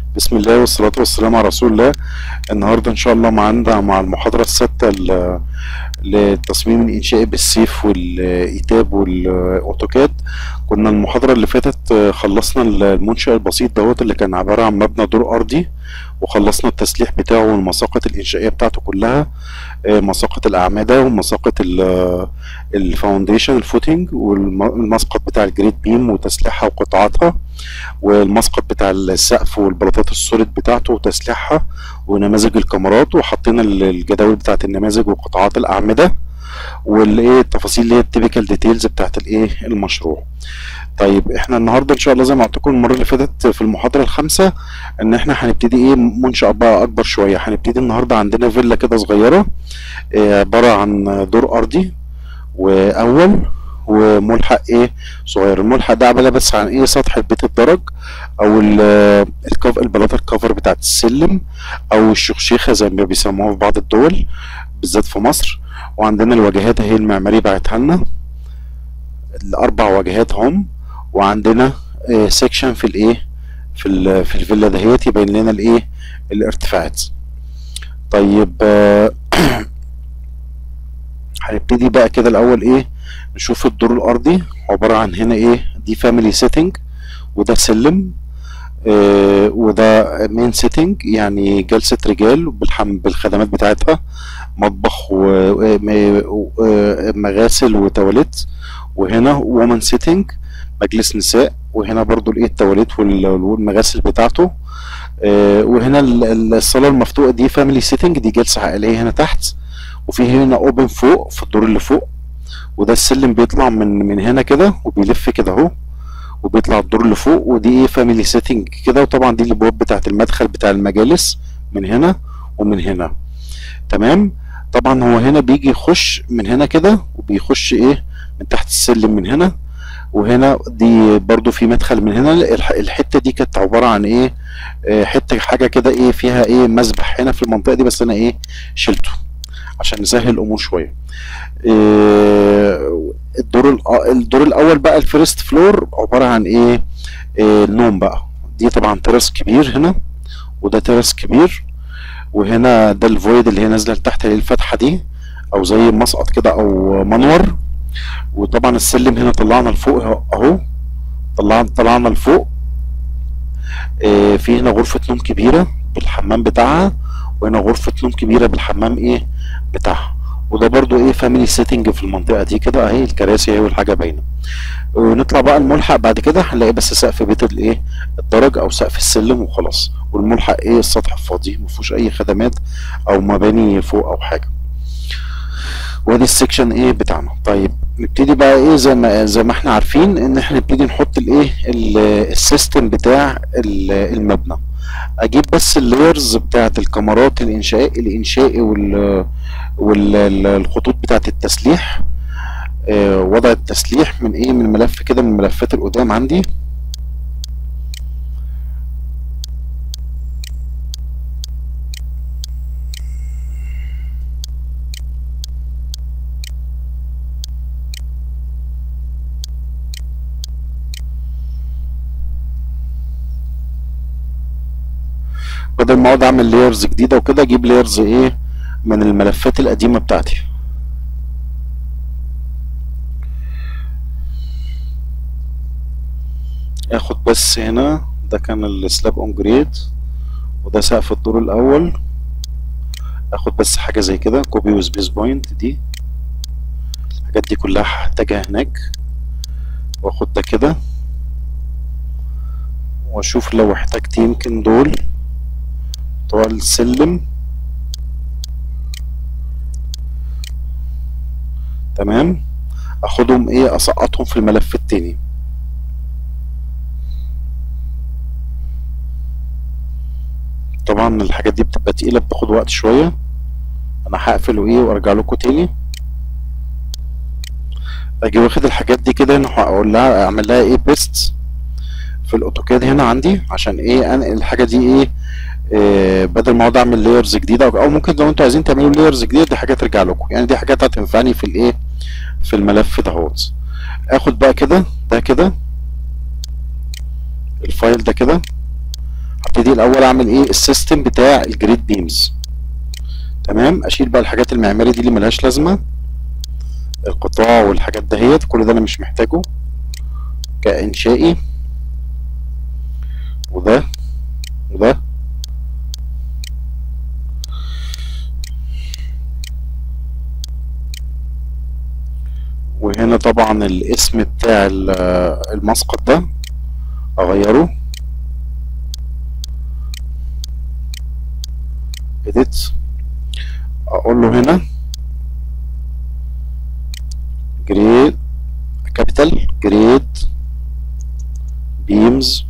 بسم الله والصلاة والسلام على رسول الله النهاردة إن شاء الله معانا مع المحاضرة السادسة ل- للتصميم الإنشائي بالسيف والإيتاب والأوتوكاد كنا المحاضرة اللي فاتت آه، خلصنا المنشأ البسيط دوت اللي كان عبارة عن مبنى دور أرضي وخلصنا التسليح بتاعه والمساقط الإنشائية بتاعته كلها آه، مساقط الأعمدة ومساقط ال- الفاونديشن الفوتنج والمسقط بتاع الجريد بيم وتسليحها وقطاعاتها والمسقط بتاع السقف والبلاطات السوليد بتاعته وتسليحها ونماذج الكاميرات وحطينا ال- الجداول بتاعت النماذج وقطاعات الأعمدة والايه التفاصيل اللي هي التيبيكال ديتيلز بتاعت الايه المشروع طيب احنا النهارده ان شاء الله زي ما قلت لكم المره اللي فاتت في المحاضره الخامسه ان احنا هنبتدي ايه منشأ بقى اكبر شويه هنبتدي النهارده عندنا فيلا كده صغيره آه، عباره عن دور ارضي واول وملحق ايه صغير الملحق ده عباره بس عن ايه سطح البيت الدرج او ال- الكف البلاطه الكفر بتاعت السلم او الشخشيخه زي ما بيسموها في بعض الدول بالذات في مصر وعندنا الواجهات اهي المعماري بعتها لنا الاربع واجهات هم وعندنا سيكشن في الايه في ال- في الفيلا دهيت يبين لنا الايه الارتفاعات طيب آه، هنبتدي بقى كده الاول ايه نشوف الدور الارضي عباره عن هنا ايه دي فاميلي سيتنج وده سلم آه وده مين سيتنج يعني جلسه رجال بالحم بالخدمات بتاعتها مطبخ ومغاسل وتواليت وهنا وومن سيتنج مجلس نساء وهنا برضو الايه التواليت وال- والمغاسل بتاعته آه، وهنا ال- ال- الصاله المفتوحه دي فاميلي سيتنج دي جلسه عائليه هنا تحت وفي هنا اوبن فوق في الدور اللي فوق وده السلم بيطلع من من هنا كده وبيلف كده اهو وبيطلع الدور اللي فوق ودي ايه فاميلي سيتنج كده وطبعا دي الابواب بتاعت المدخل بتاع المجالس من هنا ومن هنا تمام طبعا هو هنا بيجي يخش من هنا كده وبيخش ايه من تحت السلم من هنا وهنا دي برضو في مدخل من هنا الح- الحته دي كانت عباره عن ايه آه، حته حاجه كده ايه فيها ايه مسبح هنا في المنطقه دي بس انا ايه شلته عشان نسهل الامور شويه آه، الدور الأ- الدور الاول بقى الفيرست فلور عباره عن ايه آه، النوم بقى دي طبعا تراس كبير هنا وده تراس كبير وهنا ده الفويد اللي هي نازله لتحت اللي هي الفتحه دي او زي مسقط كده او منور وطبعا السلم هنا طلعنا لفوق اهو أهو. طلعنا طلعنا لفوق آه، في هنا غرفه نوم كبيره بالحمام بتاعها وهنا غرفه نوم كبيره بالحمام ايه بتاعها وده برضو ايه فاميلي سيتنج في المنطقه دي كده اهي الكراسي اهي والحاجه باينه ونطلع بقى الملحق بعد كده هنلاقي بس سقف بيت الايه الدرج او سقف السلم وخلاص والملحق ايه السطح فاضي مفيهوش اي خدمات او مباني فوق او حاجه وادي السكشن ايه بتاعنا طيب نبتدي بقى ايه زي ما زي ما احنا عارفين ان احنا نبتدي نحط الايه ال- السيستم بتاع ال- المبنى اجيب بس اللايرز بتاعت الكاميرات الانشائي الانشائي وال والخطوط بتاعت التسليح آه، وضع التسليح من ايه من ملف كده من الملفات القدام عندي بدل ما اقعد اعمل لايرز جديده وكده اجيب لايرز ايه من الملفات القديمه بتاعتي اخد بس هنا ده كان السلاب اون جريد وده سقف الدور الاول اخد بس حاجه زي كده كوبي وسبيس بوينت دي الحاجات دي كلها هحتاجها هناك واخد ده كده واشوف لو احتجت يمكن دول بتوع السلم تمام اخدهم ايه اسقطهم في الملف التاني طبعا الحاجات دي بتبقى تقيلة بتاخد وقت شوية انا هقفل وايه وارجع لكم تاني اجي واخد الحاجات دي كده هنا هقول لها اعمل لها ايه بيست في الاوتوكاد هنا عندي عشان ايه انقل الحاجة دي ايه آه، بدل ما اقعد اعمل لايرز جديده او أو ممكن لو انتوا عايزين تعملوا لايرز جديده دي حاجه ترجع لكم يعني دي حاجات هتنفعني في الايه في الملف دهوت اخد بقى كده ده كده الفايل ده كده ابتدي الاول اعمل ايه السيستم بتاع الجريد بيمز تمام اشيل بقى الحاجات المعماري دي اللي ملهاش لازمه القطاع والحاجات دهيت كل ده انا مش محتاجه كانشائي وده وده وهنا طبعا الاسم بتاع المسقط ده اغيره edit اقول له هنا جريد كابيتال جريد بيمز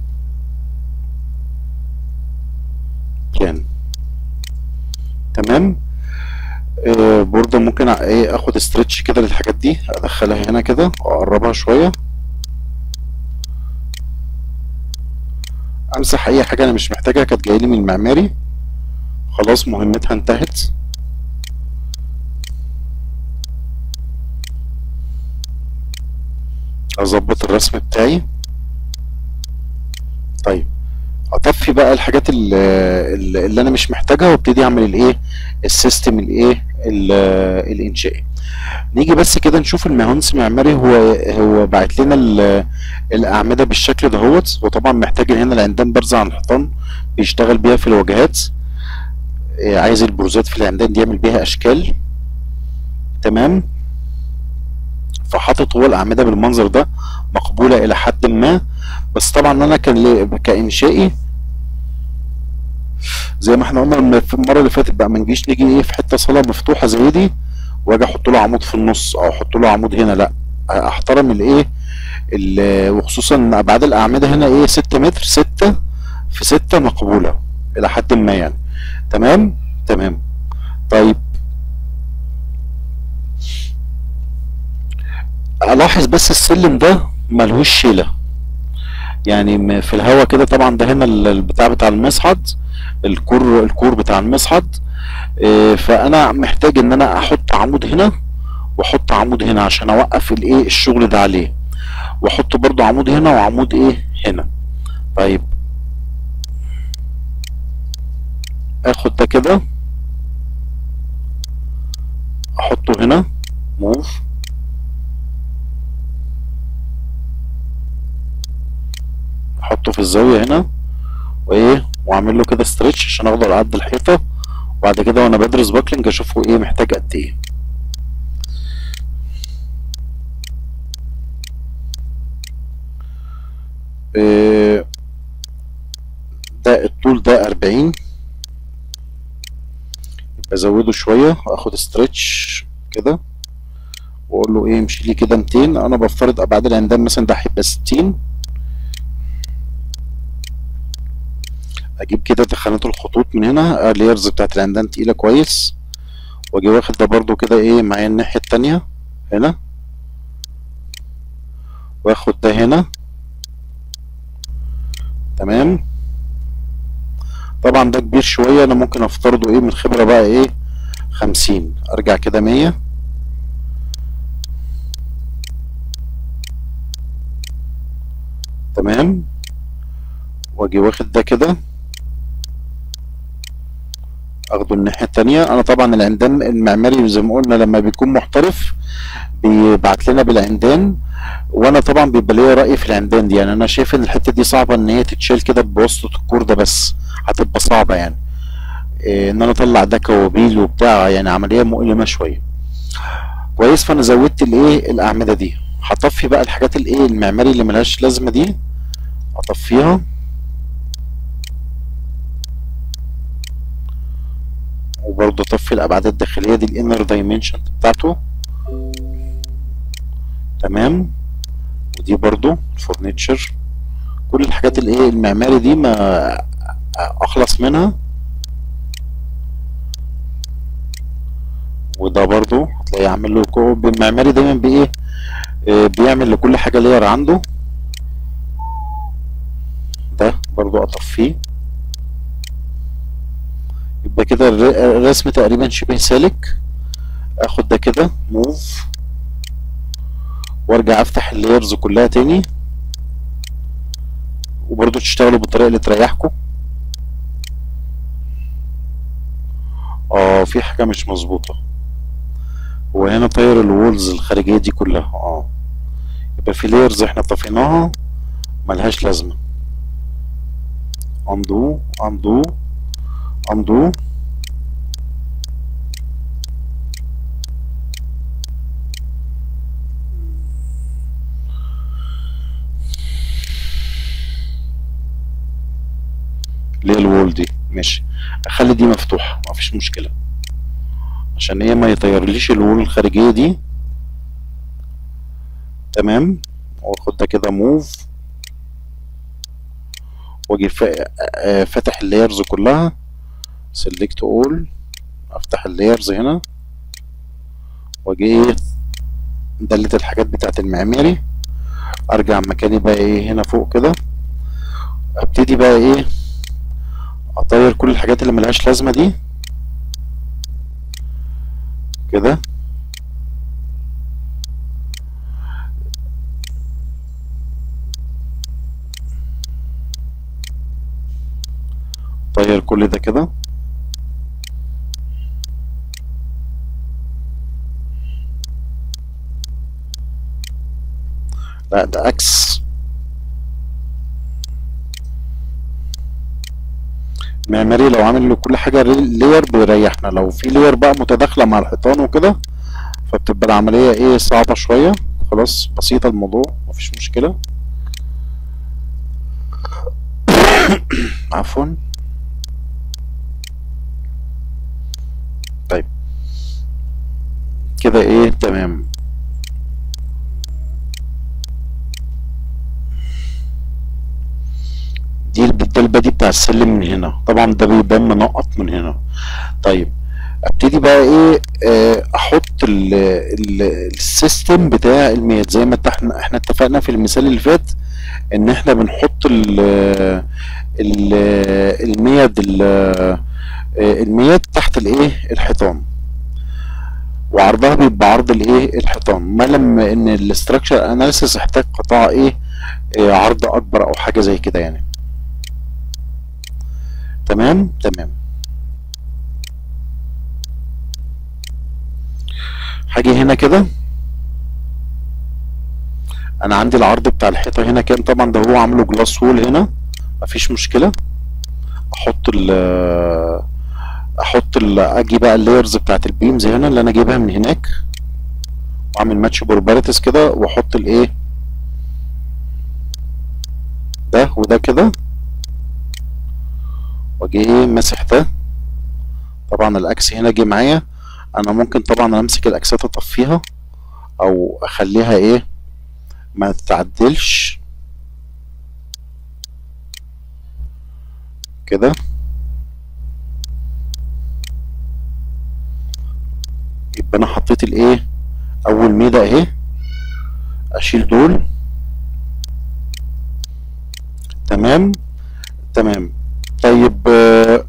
بلان تمام آه برضه ممكن ايه اخد استرتش كده للحاجات دي ادخلها هنا كده واقربها شويه امسح اي حاجه انا مش محتاجها كانت جايلي من المعماري خلاص مهمتها انتهت اظبط الرسم بتاعي طيب اطفي بقى الحاجات اللي, اللي انا مش محتاجها وابتدي اعمل الايه السيستم الايه الانشائي نيجي بس كده نشوف المهندس المعماري هو هو باعت لنا الاعمده بالشكل دهوت وطبعا محتاج هنا العمدان بارزه عن الحيطان بيشتغل بيها في الواجهات عايز البروزات في العمدان دي يعمل بيها اشكال تمام فحاطط هو الاعمده بالمنظر ده مقبوله الى حد ما بس طبعا انا كانشائي زي ما احنا قلنا في المره اللي فاتت بقى ما نجيش نيجي ايه في حته صاله مفتوحه زي دي واجي احط له عمود في النص او احط له عمود هنا لا احترم الايه وخصوصا ان ابعاد الاعمده هنا ايه 6 متر 6 في 6 مقبوله الى حد ما يعني تمام تمام طيب الاحظ بس السلم ده ملهوش شيله يعني في الهواء كده طبعا ده هنا البتاع بتاع المصعد الكور الكور بتاع المصعد فانا محتاج ان انا احط عمود هنا واحط عمود هنا عشان اوقف الايه الشغل ده عليه واحط برضو عمود هنا وعمود ايه هنا طيب اخد ده كده احطه هنا موف احطه في الزاويه هنا وايه واعمل له كده ستريتش عشان اخده على قد الحيطه وبعد كده وانا بدرس باكلينج اشوفه ايه محتاج قد ايه إيه ده الطول ده أربعين يبقى ازوده شويه اخد ستريتش كده واقول له ايه امشي لي كده 200 انا بفترض ابعاد العمدان مثلا ده هيبقى 60 اجيب كده تخانات الخطوط من هنا الليرز بتاعت العمدان تقيله كويس واجي واخد ده برضو كده ايه معايا الناحيه التانية هنا واخد ده هنا تمام طبعا ده كبير شويه انا ممكن افترضه ايه من خبره بقى ايه خمسين ارجع كده مية تمام واجي واخد ده كده اخده الناحيه التانية انا طبعا العمدان المعماري زي ما قلنا لما بيكون محترف بيبعت لنا بالعمدان وانا طبعا بيبقى ليا راي في العمدان دي يعني انا شايف ان الحته دي صعبه ان هي تتشال كده بواسطه الكور ده بس هتبقى صعبه يعني إيه ان انا اطلع ده كوابيل وبتاع يعني عمليه مؤلمه شويه كويس فانا زودت الايه الاعمده دي هطفي بقى الحاجات الايه المعماري اللي ملهاش لازمه دي اطفيها وبرضه اطفي الابعاد الداخليه دي الانر دايمنشن بتاعته تمام ودي برضو الفورنيتشر كل الحاجات الايه المعماري دي ما اخلص منها وده برضو هتلاقيه عامل له المعماري دايما بايه بيعمل لكل حاجه لير عنده ده برضو اطفيه يبقى كده الرسم تقريبا شبه سالك اخد ده كده موف وارجع افتح اللايرز كلها تاني وبرضو تشتغلوا بالطريقه اللي تريحكم في حاجة مش مظبوطة هو هنا طاير الوولز الخارجية دي كلها اه يبقى في layers احنا طفيناها ملهاش لازمة undo undo undo اللي هي الوول دي ماشي اخلي دي مفتوحة مفيش مشكلة عشان هي ما يطيرليش الوول الخارجية دي تمام واخد ده كده موف واجي فا- آه، فاتح اللايرز كلها سيلكت اول افتح اللايرز هنا واجي ايه دلت الحاجات بتاعت المعماري ارجع مكاني بقى ايه هنا فوق كده ابتدي بقى ايه اطير كل الحاجات اللي ملهاش لازمه دي كده طير كل ده كده لا ده عكس معماري لو عامل له كل حاجة لير بيريحنا لو في لير بقى متداخلة مع الحيطان وكده فبتبقى العملية ايه صعبة شوية خلاص بسيطة الموضوع مفيش مشكلة عفوا طيب كده ايه تمام دي الب- ده البادي بتاع السلم من هنا طبعا ده بيبان منقط من هنا طيب ابتدي بقى ايه آه، احط ال ال السيستم بتاع الميات زي ما احنا احنا اتفقنا في المثال اللي فات ان احنا بنحط ال ال المياد ال- آه، المياد تحت الايه الحيطان وعرضها بيبقى عرض الايه الحيطان ما لما ان الاستراكشر اناليسيس احتاج قطاع ايه آه، عرض اكبر او حاجه زي كده يعني تمام تمام هاجي هنا كده انا عندي العرض بتاع الحيطه هنا كام طبعا ده هو عامله جلاس وول هنا مفيش مشكله احط ال احط ال اجي بقى اللايرز بتاعت البيمز هنا اللي انا جايبها من هناك واعمل ماتش بروباريتس كده واحط الايه ده وده كده واجي ايه ماسح ده طبعا الاكس هنا جه معايا انا ممكن طبعا امسك الاكسات اطفيها او اخليها ايه ما تتعدلش كده يبقى انا حطيت الايه اول ميدة اهي اشيل دول تمام تمام طيب آه،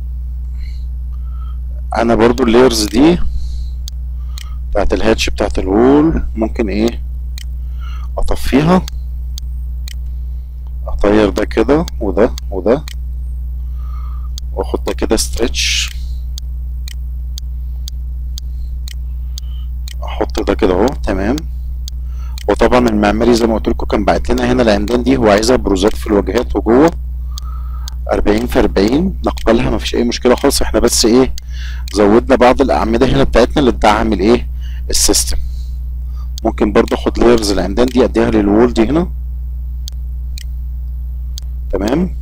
انا برضو اللايرز دي بتاعت الهاتش بتاعت الوول ممكن ايه اطفيها اطير ده كده وده وده واخد ده كده ستريتش احط ده كده اهو تمام وطبعا المعماري زي ما قلت لكم كان باعت لنا هنا العمدان دي هو عايزها بروزات في الواجهات وجوه 40 في 40 نقبلها مفيش اي مشكله خالص احنا بس ايه زودنا بعض الاعمده هنا بتاعتنا اللي تدعم الايه السيستم ممكن برضه اخد لايرز العمدان دي اديها للوول دي هنا تمام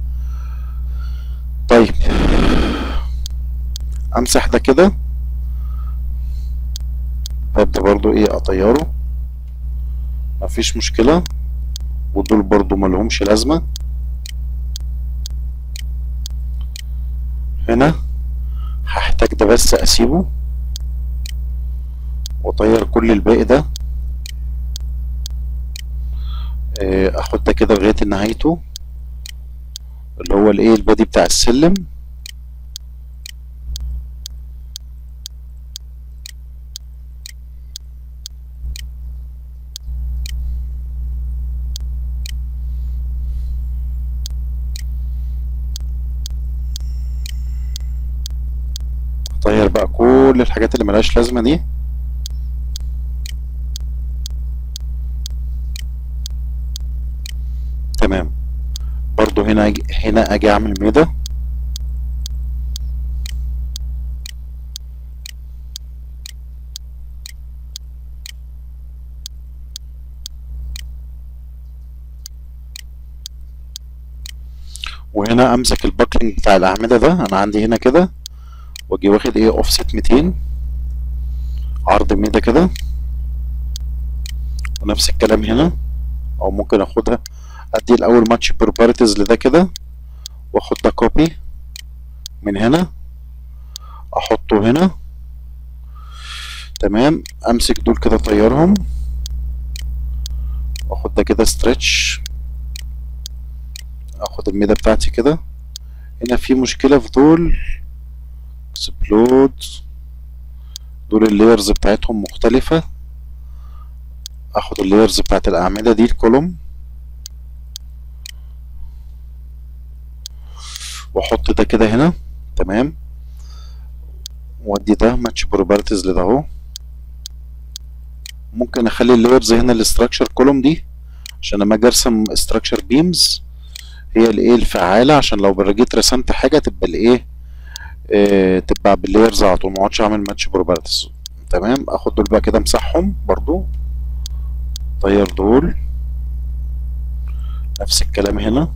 طيب امسح ده كده الباب ده برضو ايه اطيره مفيش مشكلة ودول برضو ملهمش لازمة هنا هحتاج ده بس اسيبه واطير كل الباقي ده آه، اخد ده كده لغاية نهايته اللي هو الايه البادي بتاع السلم طير بقى كل الحاجات اللي ملهاش لازمة دي تمام برضو هنا أجي هنا اجي اعمل ميدا وهنا امسك الباكلينج بتاع الاعمده ده انا عندي هنا كده واجي واخد ايه اوفست 200 عرض ميدا كده ونفس الكلام هنا او ممكن اخدها ادي الاول ماتش بروبرتيز لده كده واخد ده كوبي من هنا احطه هنا تمام امسك دول كده اطيرهم واخد ده كده ستريتش اخد الميدا بتاعتي كده هنا في مشكلة في دول اكسبلود دول اللايرز بتاعتهم مختلفة اخد اللايرز بتاعت الاعمدة دي الكولوم واحط ده كده هنا تمام وادي ده ماتش بروبرتيز لده اهو ممكن اخلي اللايرز هنا الاستراكشر كولوم دي عشان لما اجي ارسم استراكشر بيمز هي الايه الفعالة عشان لو جيت رسمت حاجة تبقى الايه اه تبقى باللايرز على طول مقعدش اعمل ماتش بروبرتيز تمام اخد دول بقى كده امسحهم برضو طير دول نفس الكلام هنا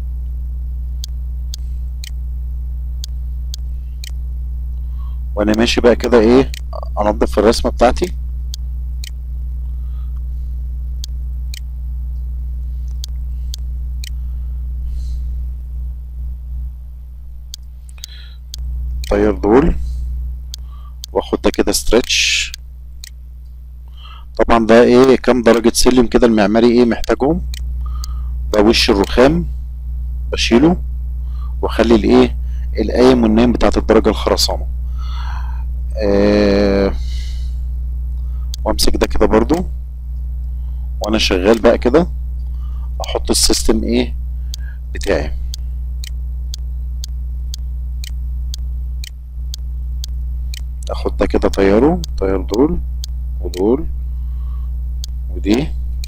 وانا ماشي بقى كده ايه انضف الرسمة بتاعتي طير دول واخد ده كده ستريتش طبعا ده ايه كام درجة سلم كده المعماري ايه محتاجهم ده وش الرخام بشيله واخلي الايه القايم والنايم بتاعت الدرجة الخرسانة آه وامسك ده كده برضو وانا شغال بقى كده احط السيستم ايه بتاعي اخد ده كده طيره طير دول ودول ودي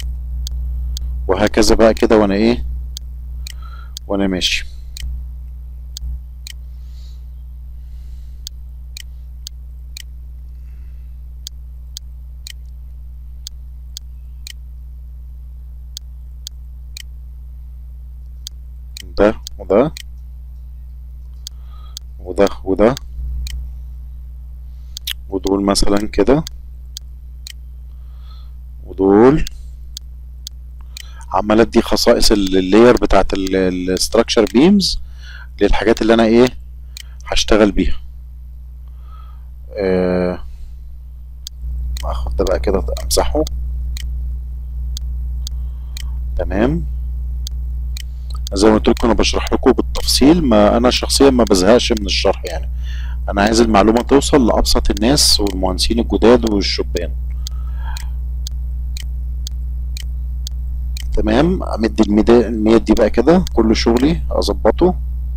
وهكذا بقى كده وانا ايه وانا ماشي ده وده وده وده ودول مثلا كده ودول عمال ادي خصائص اللاير بتاعت الستراكشر بيمز للحاجات اللي انا ايه هشتغل بيها آه اخد ده بقى كده امسحه تمام زي ما قلت لكم انا بشرح لكم بالتفصيل ما انا شخصيا ما بزهقش من الشرح يعني انا عايز المعلومه توصل لابسط الناس والمهندسين الجداد والشبان تمام امد الميد دي بقى كده كل شغلي اظبطه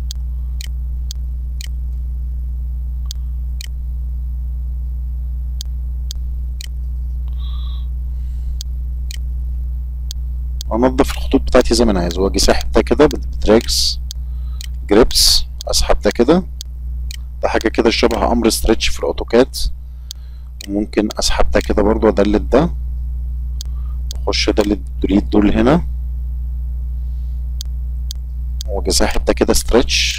انضف الخطوط بتاعتي زي ما انا عايز واجي ساحب ده كده بدراجز جريبس اسحب ده كده ده حاجه كده شبه امر ستريتش في الاوتوكاد وممكن اسحب ده كده برضو ادلت ده واخش ادلت بريد دول هنا واجي ساحب ده كده ستريتش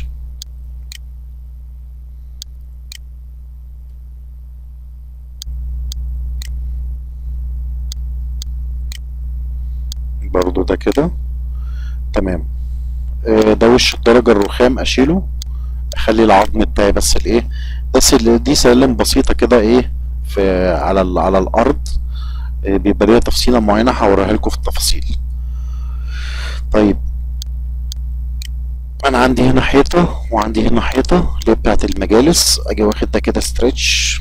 برضو ده كده تمام آه ده وش الدرجة الرخام اشيله اخلي العظم بتاعي بس الايه بس دي سلم بسيطة كده ايه في على على الارض آه بيبقى ليها تفصيلة معينة هوريها لكم في التفاصيل طيب انا عندي هنا حيطة وعندي هنا حيطة اللي هي بتاعت المجالس اجي واخد ده كده ستريتش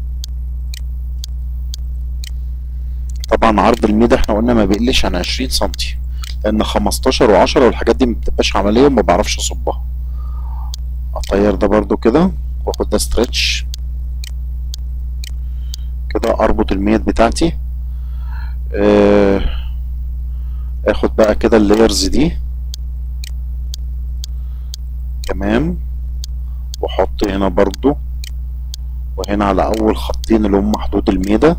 طبعا عرض الميدا احنا قلنا ما بيقلش عن عشرين سنتي لان خمستاشر وعشرة والحاجات دي مبتبقاش عملية وما بعرفش اصبها اطير ده برضو كده واخد ده ستريتش كده اربط الميت بتاعتي آه، اخد بقى كده اللايرز دي تمام واحط هنا برضو وهنا على اول خطين اللي هم حدود الميدة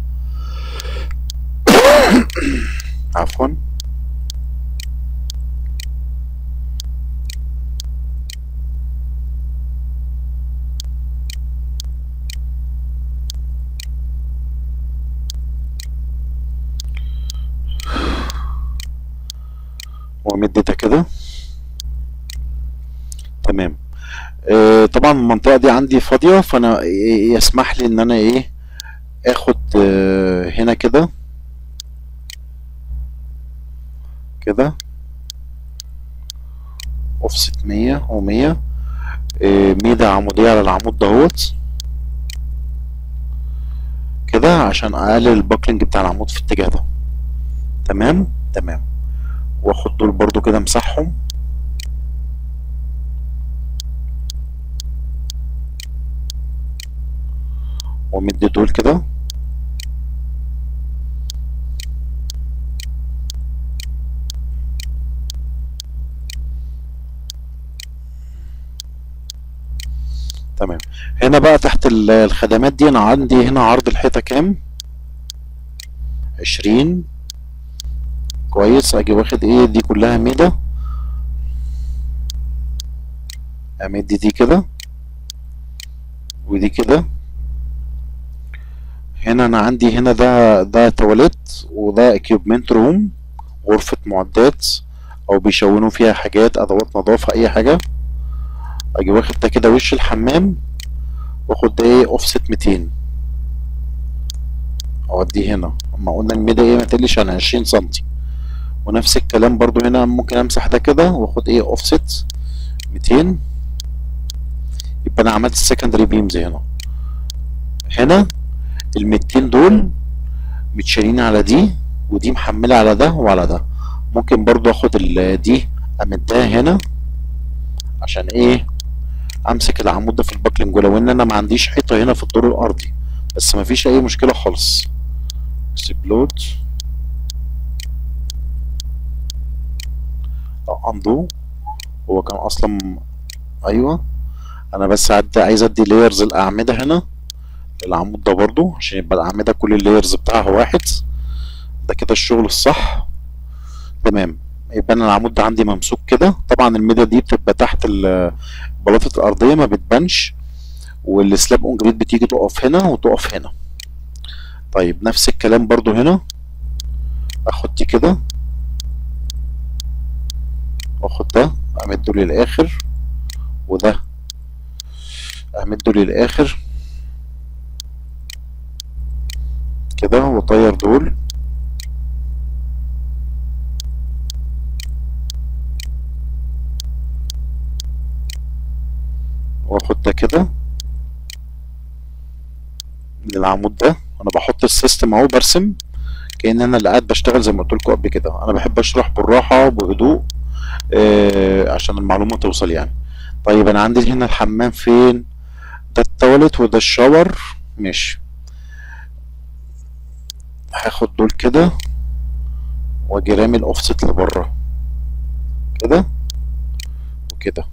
عفوا ومدتها كده تمام آه طبعا المنطقة دي عندي فاضية فانا ي- يسمح لي ان انا ايه اخد آه هنا كده كده اوفست مية ومية آه ميدة عمودية على العمود دهوت كده عشان اقلل الباكلينج بتاع العمود في الاتجاه ده تمام تمام واخد دول برضو كده امسحهم ومدي دول كده تمام هنا بقى تحت ال- الخدمات دي انا عندي هنا عرض الحيطة كام عشرين كويس اجي واخد ايه دي كلها ميدة امد دي كده ودي كده هنا انا عندي هنا ده ده تواليت وده اكيوبمنت روم غرفة معدات او بيشونوا فيها حاجات ادوات نظافة اي حاجة اجي واخد ده كده وش الحمام واخد ده ايه اوفست 200 اوديه هنا اما قلنا الميدا ايه ما تقلش عن 20 سنتي ونفس الكلام برضو هنا ممكن امسح ده كده واخد ايه اوفست 200 يبقى انا عملت السكندري بيمز هنا هنا ال 200 دول متشالين على دي ودي محملة على ده وعلى ده ممكن برضو اخد ال- دي امدها هنا عشان ايه امسك العمود ده في الباكلينج ولو ان انا ما عنديش حيطة هنا في الدور الارضي بس ما فيش اي مشكلة خالص اكسبلود اندو هو كان اصلا ايوه انا بس عد عايز ادي لايرز الاعمدة هنا العمود ده برضو عشان يبقى الاعمدة كل اللايرز بتاعها واحد ده كده الشغل الصح تمام يبقى انا العمود ده عندي ممسوك كده طبعا الميدا دي بتبقى تحت ال- البلاطة الارضية ما بتبانش والسلاب اون جريد بتيجي تقف هنا وتقف هنا طيب نفس الكلام برضو هنا اخد دي كده واخد ده امده للاخر وده امده للاخر كده واطير دول واخد ده كده من العمود ده انا بحط السيستم اهو برسم كأن انا اللي قاعد بشتغل زي ما قلت لكم قبل كده انا بحب اشرح بالراحه وبهدوء آه عشان المعلومه توصل يعني طيب انا عندي هنا الحمام فين ده التواليت وده الشاور ماشي هاخد دول كده واجي رامي الاوفست لبره كده وكده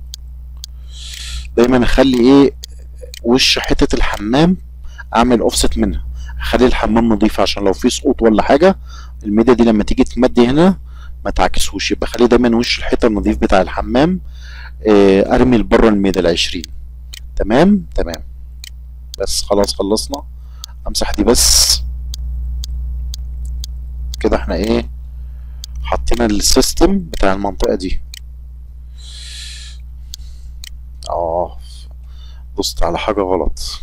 دايما اخلي ايه وش حته الحمام اعمل اوفست منها اخلي الحمام نظيف عشان لو في سقوط ولا حاجه الميدا دي لما تيجي تمد هنا ما تعكسوش يبقى خلي دايما وش الحيطه النظيف بتاع الحمام آه، ارمي لبره الميدا العشرين تمام تمام بس خلاص خلصنا امسح دي بس كده احنا ايه حطينا السيستم بتاع المنطقه دي اه دوست على حاجه غلط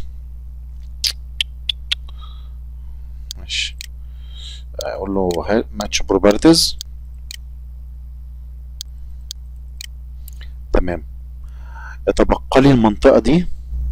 ماشي اقول له ماتش بروبرتيز تمام يتبقى لي المنطقة دي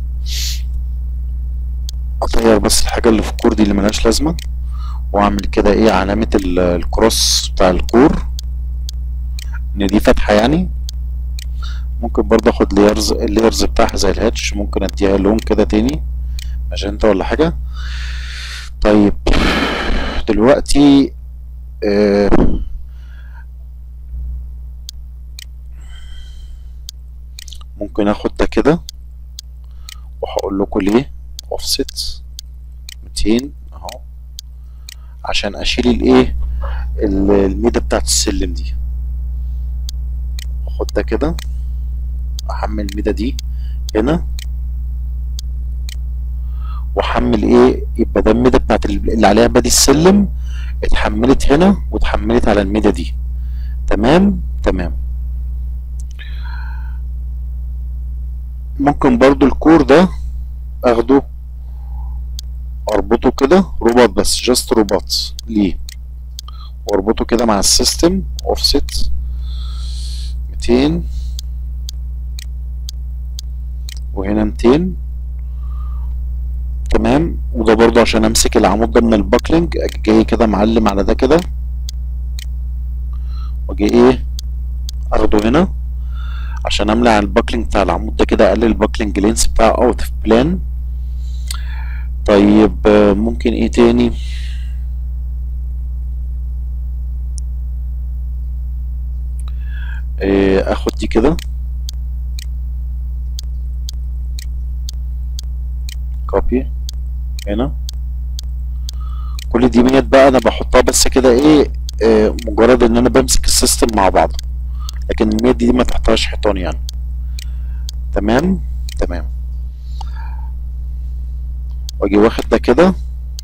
اطير بس الحاجة اللي في الكور دي اللي ملهاش لازمة واعمل كده ايه علامة ال- الكروس بتاع الكور ان دي فتحة يعني ممكن برضه اخد ليرز الليرز بتاعها زي الهاتش ممكن اديها لون كده تاني ماجنتا ولا حاجة طيب دلوقتي آه ممكن اخد ده كده وهقول لكم ليه اوفست 200 اهو عشان اشيل الايه ال- الميدة بتاعت السلم دي اخد ده كده احمل الميدة دي هنا واحمل ايه يبقى ده الميدة بتاعت ال- اللي عليها بادي السلم اتحملت هنا واتحملت على الميدة دي تمام تمام ممكن برضو الكور ده اخده اربطه كده رباط بس جاست رباط ليه واربطه كده مع السيستم اوفست 200 وهنا 200 تمام وده برضو عشان امسك العمود ده من الباكلينج اجي جاي كده معلم على ده كده واجي ايه اخده هنا عشان املى على الباكلينج بتاع العمود ده كده اقلل الباكلينج لينس بتاعه اوت اوف بلان طيب آه، ممكن ايه تاني آه، اخد دي كده كوبي هنا كل دي ميت بقى انا بحطها بس كده ايه آه، مجرد ان انا بمسك السيستم مع بعض لكن الميت دي ما تحتهاش حيطان يعني تمام تمام واجي واخد ده كده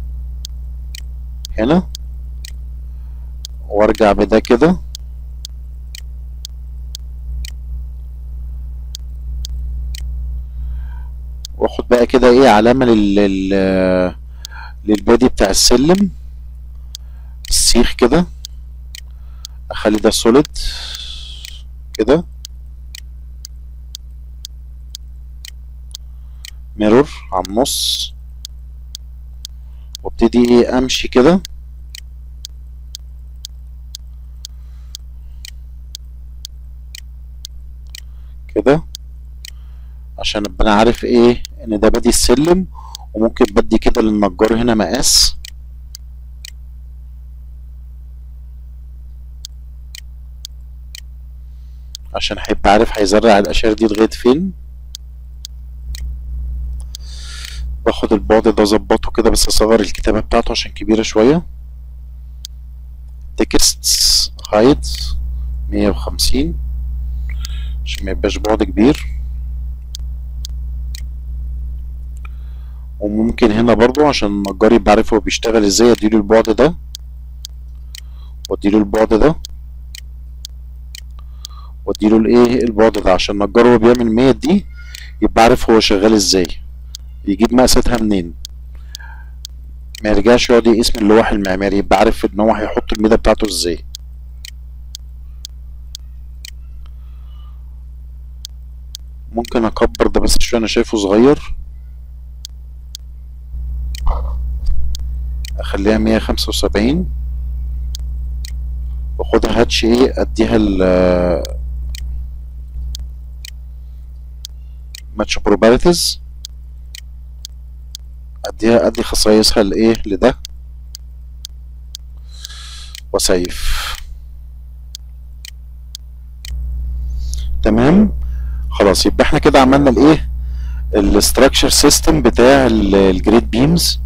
هنا وارجع بده كده واخد بقى كده ايه علامة لل لل- للبادي بتاع السلم السيخ كده اخلي ده سوليد كده ميرور على النص وابتدي ايه امشي كده كده عشان ابقى انا عارف ايه ان ده بادي السلم وممكن بدي كده للنجار هنا مقاس عشان هيبقى عارف هيزرع الاشياء دي لغايه فين باخد البعد ده اظبطه كده بس اصغر الكتابه بتاعته عشان كبيره شويه تكست هايت مية وخمسين عشان ما يبقاش بعد كبير وممكن هنا برضو عشان النجار يبقى عارف هو بيشتغل ازاي اديله البعد ده واديله البعد ده واديله الايه البعد ده عشان النجار وهو بيعمل مية دي يبقى عارف هو شغال ازاي يجيب مقاساتها منين ما يرجعش يقعد يقيس من اللوح المعماري يبقى عارف ان هو هيحط الميدة بتاعته ازاي ممكن اكبر ده بس شويه انا شايفه صغير اخليها مية خمسة وسبعين واخدها هاتش ايه اديها ال ماتش بروبابيلتيز اديها ادي خصائصها لايه لده وسيف تمام خلاص يبقى احنا كده عملنا الايه الاستراكشر سيستم بتاع الجريد بيمز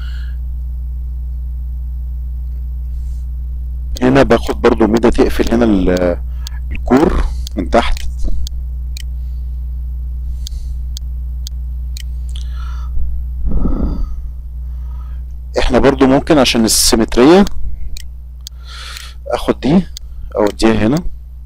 هنا باخد برضو ميدة تقفل هنا ال- الكور من تحت احنا برضو ممكن عشان السيمترية اخد دي اوديها هنا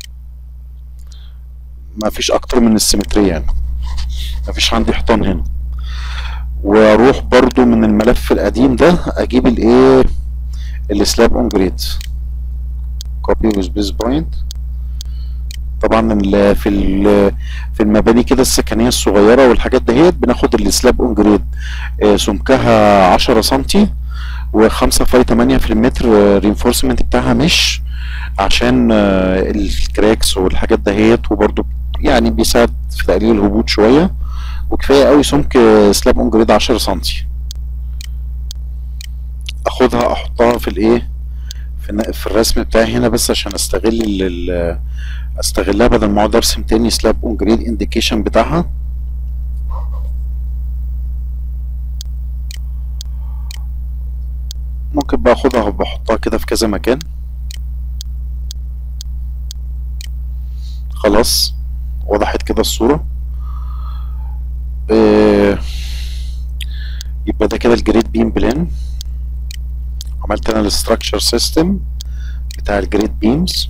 ما فيش اكتر من السيمترية يعني ما فيش عندي حيطان هنا واروح برضو من الملف القديم ده اجيب الايه السلاب اون جريد كوبي وسبيس بوينت طبعا ال- في ال- في المباني كده السكنيه الصغيره والحاجات دهيت بناخد السلاب اون جريد آه، سمكها 10 سنتي و5 فاي 8 في المتر رينفورسمنت بتاعها مش عشان آه، الكراكس والحاجات دهيت وبرضو يعني بيساعد في تقليل الهبوط شويه وكفايه قوي سمك سلاب اون جريد 10 سنتي اخدها احطها في الايه في, الن- في الرسم بتاعي هنا بس عشان استغل ال- ال- استغلها بدل ما اقعد ارسم تاني سلاب اون جريد انديكيشن بتاعها ممكن بقى اخدها وبحطها كده في كذا مكان خلاص وضحت كده الصورة آه، يبقى ده كده الجريد بيم بلان عملت انا الاستراكشر سيستم بتاع الجريد بيمز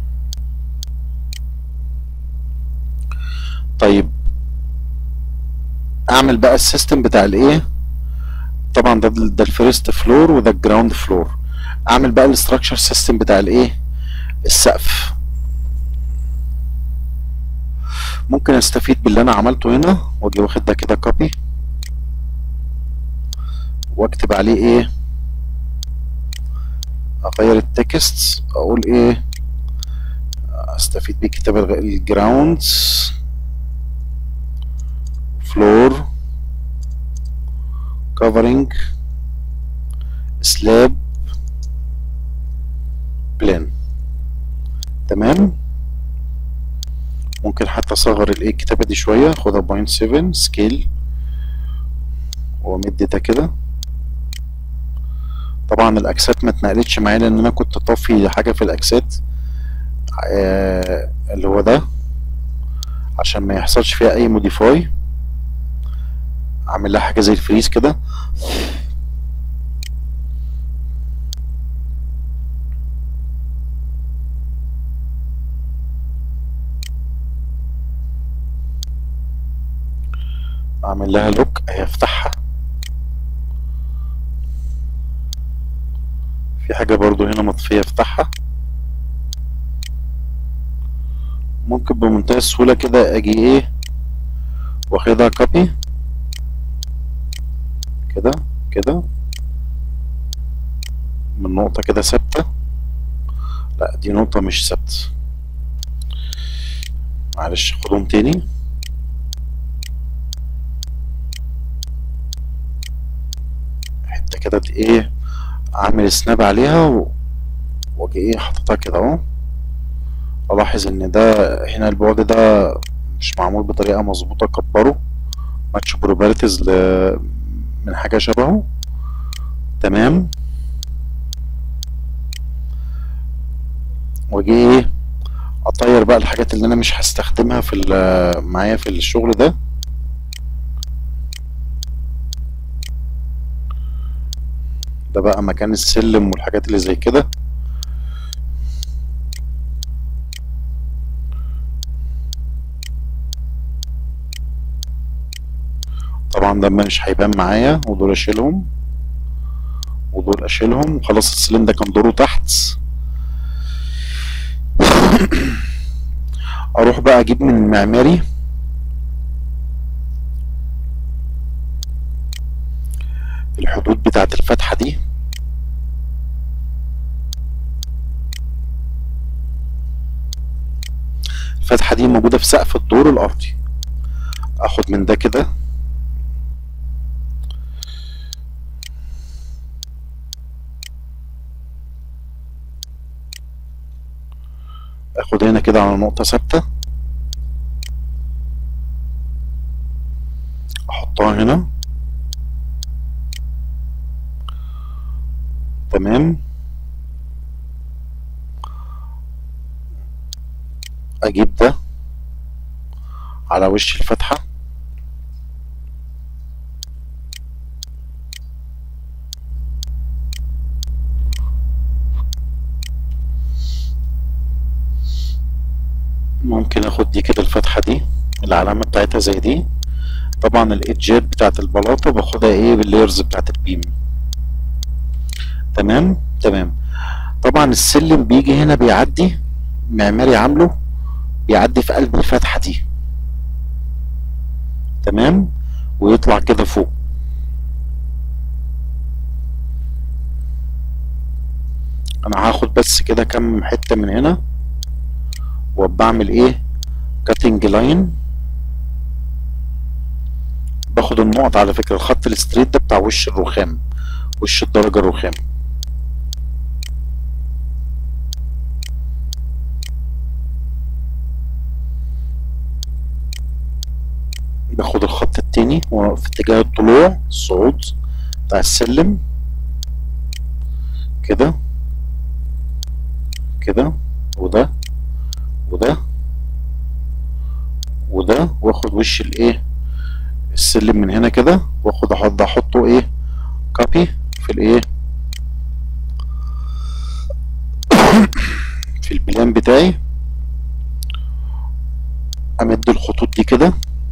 طيب اعمل بقى السيستم بتاع الايه طبعا ده ده الفيرست فلور وده الجراوند فلور اعمل بقى الاستراكشر سيستم بتاع الايه السقف ممكن استفيد باللي انا عملته هنا واجي واخد ده كده كوبي واكتب عليه ايه اغير التكست اقول ايه استفيد بكتاب الجراوند فلور covering slab plan تمام ممكن حتى اصغر الايه الكتابه دي شويه اخدها بوينت 7 سكيل وامد ده كده طبعا الاكسات ما اتنقلتش معايا لان انا كنت طافي حاجه في الاكسات آه اللي هو ده عشان ما يحصلش فيها اي موديفاي اعمل لها حاجه زي الفريز كده اعمل لها لوك اهي افتحها في حاجه برضو هنا مطفيه افتحها ممكن بمنتهى السهوله كده اجي ايه واخدها كوبي كده كده من نقطة كده ثابتة لا دي نقطة مش ثابتة معلش خدهم تاني حتة كده ايه اعمل سناب عليها و- واجي ايه حاططها كده اهو الاحظ ان ده هنا البعد ده مش معمول بطريقة مظبوطة كبره ماتش بروبابيلتيز ل... من حاجة شبهه تمام واجي ايه اطير بقى الحاجات اللي انا مش هستخدمها في ال- معايا في الشغل ده ده بقى مكان السلم والحاجات اللي زي كده طبعا ده مش هيبان معايا ودول اشيلهم ودول اشيلهم وخلاص السلم ده كان دوره تحت اروح بقى اجيب من المعماري الحدود بتاعت الفتحة دي الفتحة دي موجودة في سقف الدور الأرضي اخد من ده كده اخد هنا كده على نقطة ثابتة احطها هنا تمام اجيب ده على وش الفتحة ممكن اخد دي كده الفتحة دي العلامة بتاعتها زي دي طبعا الايدجات بتاعت البلاطة باخدها ايه بالليرز بتاعت البيم تمام تمام طبعا السلم بيجي هنا بيعدي معماري عامله بيعدي في قلب الفتحة دي تمام ويطلع كده فوق انا هاخد بس كده كام حتة من هنا وبعمل ايه كاتنج لاين باخد النقط على فكرة الخط الستريت ده بتاع وش الرخام وش الدرجة الرخام باخد الخط التاني وفي اتجاه الطلوع الصعود بتاع السلم كده كده وده وده وده واخد وش الايه السلم من هنا كده واخد احط احطه ايه كوبي في الايه في البلان بتاعي امد الخطوط دي كده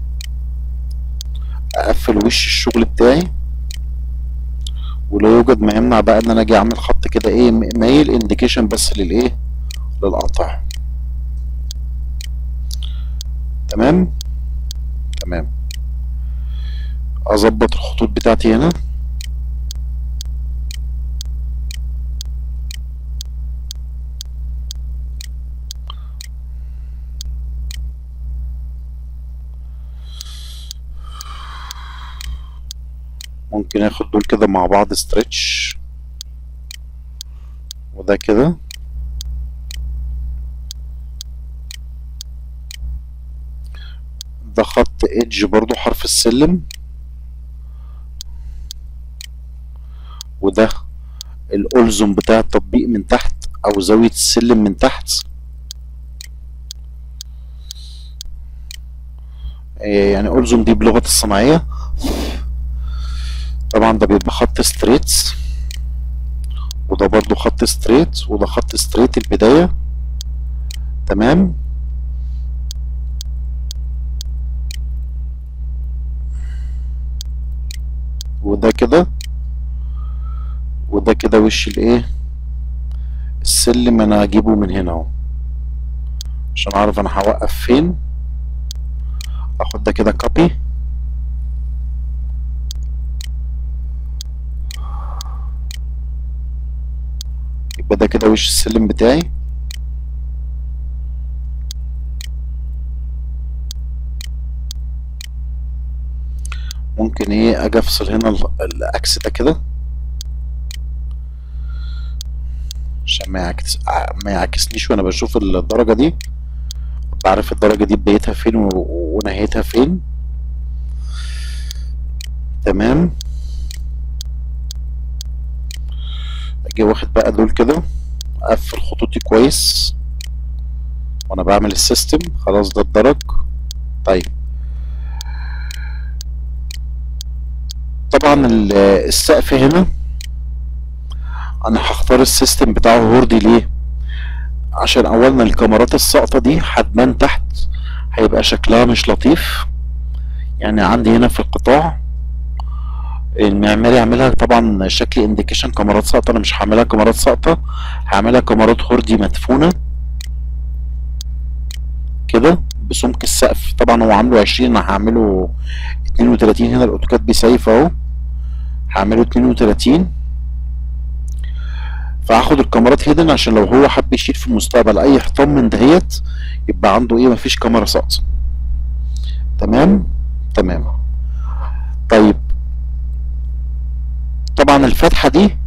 اقفل وش الشغل بتاعي ولا يوجد ما يمنع بقى ان انا اجي اعمل خط كده ايه مايل انديكيشن بس للايه للقطع تمام تمام اظبط الخطوط بتاعتي هنا ممكن اخد دول كده مع بعض ستريتش وده كده ده خط ايدج برضو حرف السلم وده الألزم بتاع التطبيق من تحت او زاوية السلم من تحت يعني ألزم دي بلغة الصناعية طبعا ده بيبقى خط ستريت وده برضو خط ستريت وده خط ستريت البداية تمام وده كده وده كده وش الايه السلم انا هجيبه من هنا اهو عشان اعرف انا هوقف فين اخد ده كده كوبي يبقى ده كده وش السلم بتاعي ممكن ايه اجي افصل هنا الاكس ده كده عشان ما يعكس ما يعكسنيش وانا بشوف الدرجه دي بعرف الدرجه دي بدايتها فين ونهايتها فين تمام اجي واخد بقى دول كده اقفل خطوطي كويس وانا بعمل السيستم خلاص ده الدرج طيب طبعا السقف هنا انا هختار السيستم بتاعه هوردي ليه عشان اولا الكاميرات الساقطة دي هتبان تحت هيبقى شكلها مش لطيف يعني عندي هنا في القطاع المعماري يعملها طبعا شكل انديكيشن كاميرات ساقطة انا مش هعملها كاميرات ساقطة هعملها كاميرات هوردي مدفونة كده بسمك السقف طبعا هو عامله عشرين انا هعمله اتنين وتلاتين هنا الاوتوكاد بيسيف اهو هعمله اتنين وتلاتين فهاخد الكاميرات هيدن عشان لو هو حب يشيل في المستقبل اي حيطان من دهيت يبقى عنده ايه مفيش كاميرا ساقطه تمام تمام طيب طبعا الفتحه دي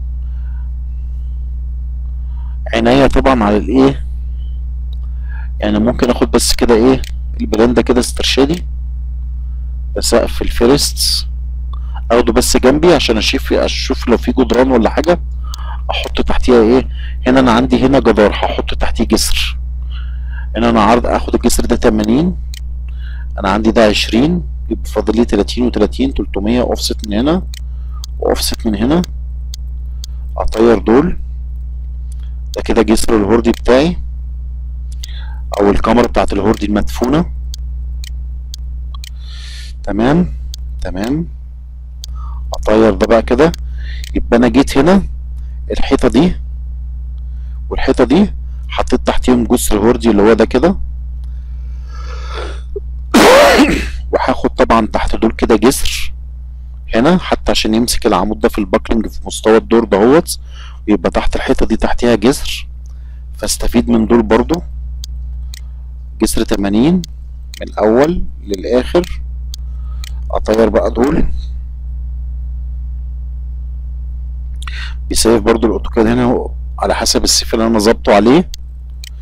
عناية طبعا على الايه يعني ممكن اخد بس كده ايه البلان ده كده استرشادي بسقف الفيرست اخده بس جنبي عشان اشوف اشوف لو في جدران ولا حاجه احط تحتيها ايه هنا انا عندي هنا جدار هحط تحتيه جسر هنا انا عرض اخد الجسر ده 80 انا عندي ده 20 يبقى فاضل لي 30 و30 300 اوفست من هنا واوفست من هنا اطير دول ده كده جسر الهوردي بتاعي او الكاميرا بتاعت الهوردي المدفونه تمام تمام اطير ده بقى كده يبقى انا جيت هنا الحيطه دي والحيطه دي حطيت تحتيهم جسر هوردي اللي هو ده كده وهاخد طبعا تحت دول كده جسر هنا حتى عشان يمسك العمود ده في الباكلينج في مستوى الدور دهوت ويبقى تحت الحيطه دي تحتيها جسر فاستفيد من دول برضو جسر 80 من الاول للاخر اطير بقى دول بيسيف برضو الاوتوكاد هنا على حسب السيف اللي انا ظابطه عليه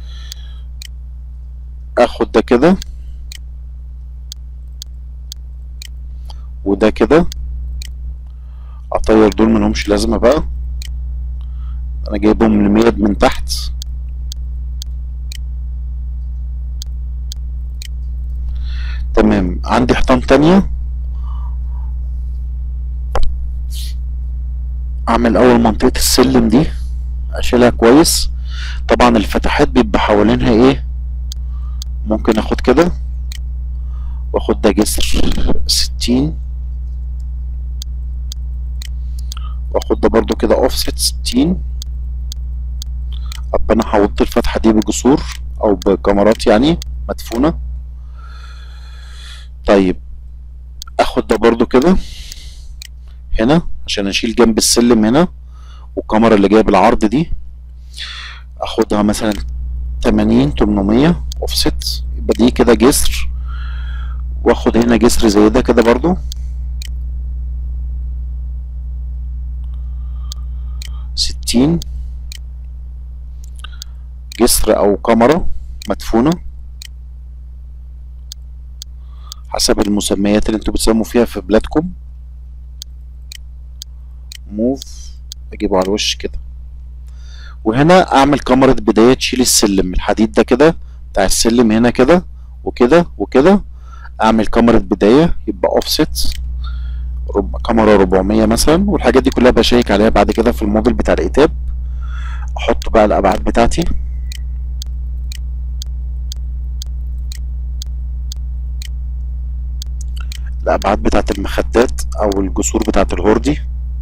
اخد ده كده وده كده اطير دول ملهمش لازمة بقى انا جايبهم لميد من تحت تمام عندي حيطان تانية اعمل اول منطقة السلم دي اشيلها كويس طبعا الفتحات بيبقى حوالينها ايه ممكن اخد كده واخد ده جسر ستين واخد ده برضو كده اوفست ستين ابقى انا حوضت الفتحة دي بجسور او بكاميرات يعني مدفونة طيب اخد ده برضو كده هنا عشان اشيل جنب السلم هنا والكاميرا اللي جايه بالعرض دي اخدها مثلا تمانين تمنمية اوفست يبقى دي كده جسر واخد هنا جسر زي ده كده برضو ستين جسر او كاميرا مدفونة حسب المسميات اللي انتوا بتسموا فيها في بلادكم موف اجيبه على الوش كده وهنا اعمل كاميرا بداية تشيل السلم الحديد ده كده بتاع السلم هنا كده وكده وكده اعمل كاميرا بداية يبقى اوفست رب... كاميرا 400 مثلا والحاجات دي كلها بشيك عليها بعد كده في الموديل بتاع الإتاب احط بقى الابعاد بتاعتي الابعاد بتاعت المخدات او الجسور بتاعت الهوردي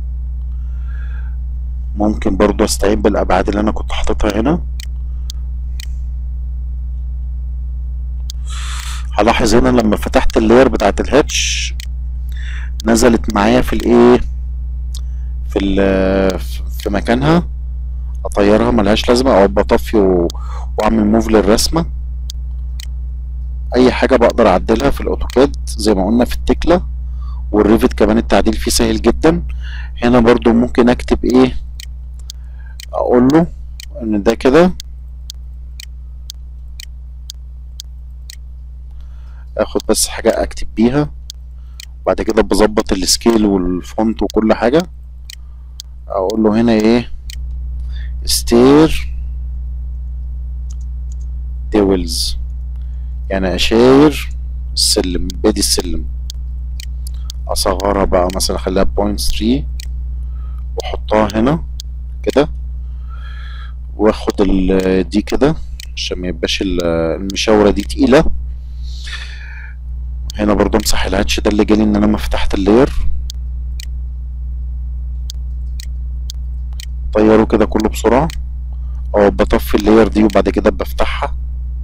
ممكن برضو استعين بالابعاد اللي انا كنت حاططها هنا هلاحظ هنا لما فتحت اللاير بتاعت الهاتش نزلت معايا في الايه في ال في مكانها اطيرها ملهاش لازمه او بطفي و- واعمل موف للرسمه اي حاجه بقدر اعدلها في الاوتوكاد زي ما قلنا في التكله والريفت كمان التعديل فيه سهل جدا هنا برضو ممكن اكتب ايه اقول له ان ده كده اخد بس حاجة اكتب بيها بعد كده بظبط السكيل والفونت وكل حاجة اقول له هنا ايه ستير ديولز يعني اشاير السلم بادي السلم اصغرها بقى مثلا اخليها بوينت 3 واحطها هنا كده واخد ال- دي كده عشان ما يبقاش ال- المشاورة دي تقيلة هنا برضو امسح الهاتش ده اللي جالي ان انا ما فتحت اللاير طيره كده كله بسرعة او بطفي اللاير دي وبعد كده بفتحها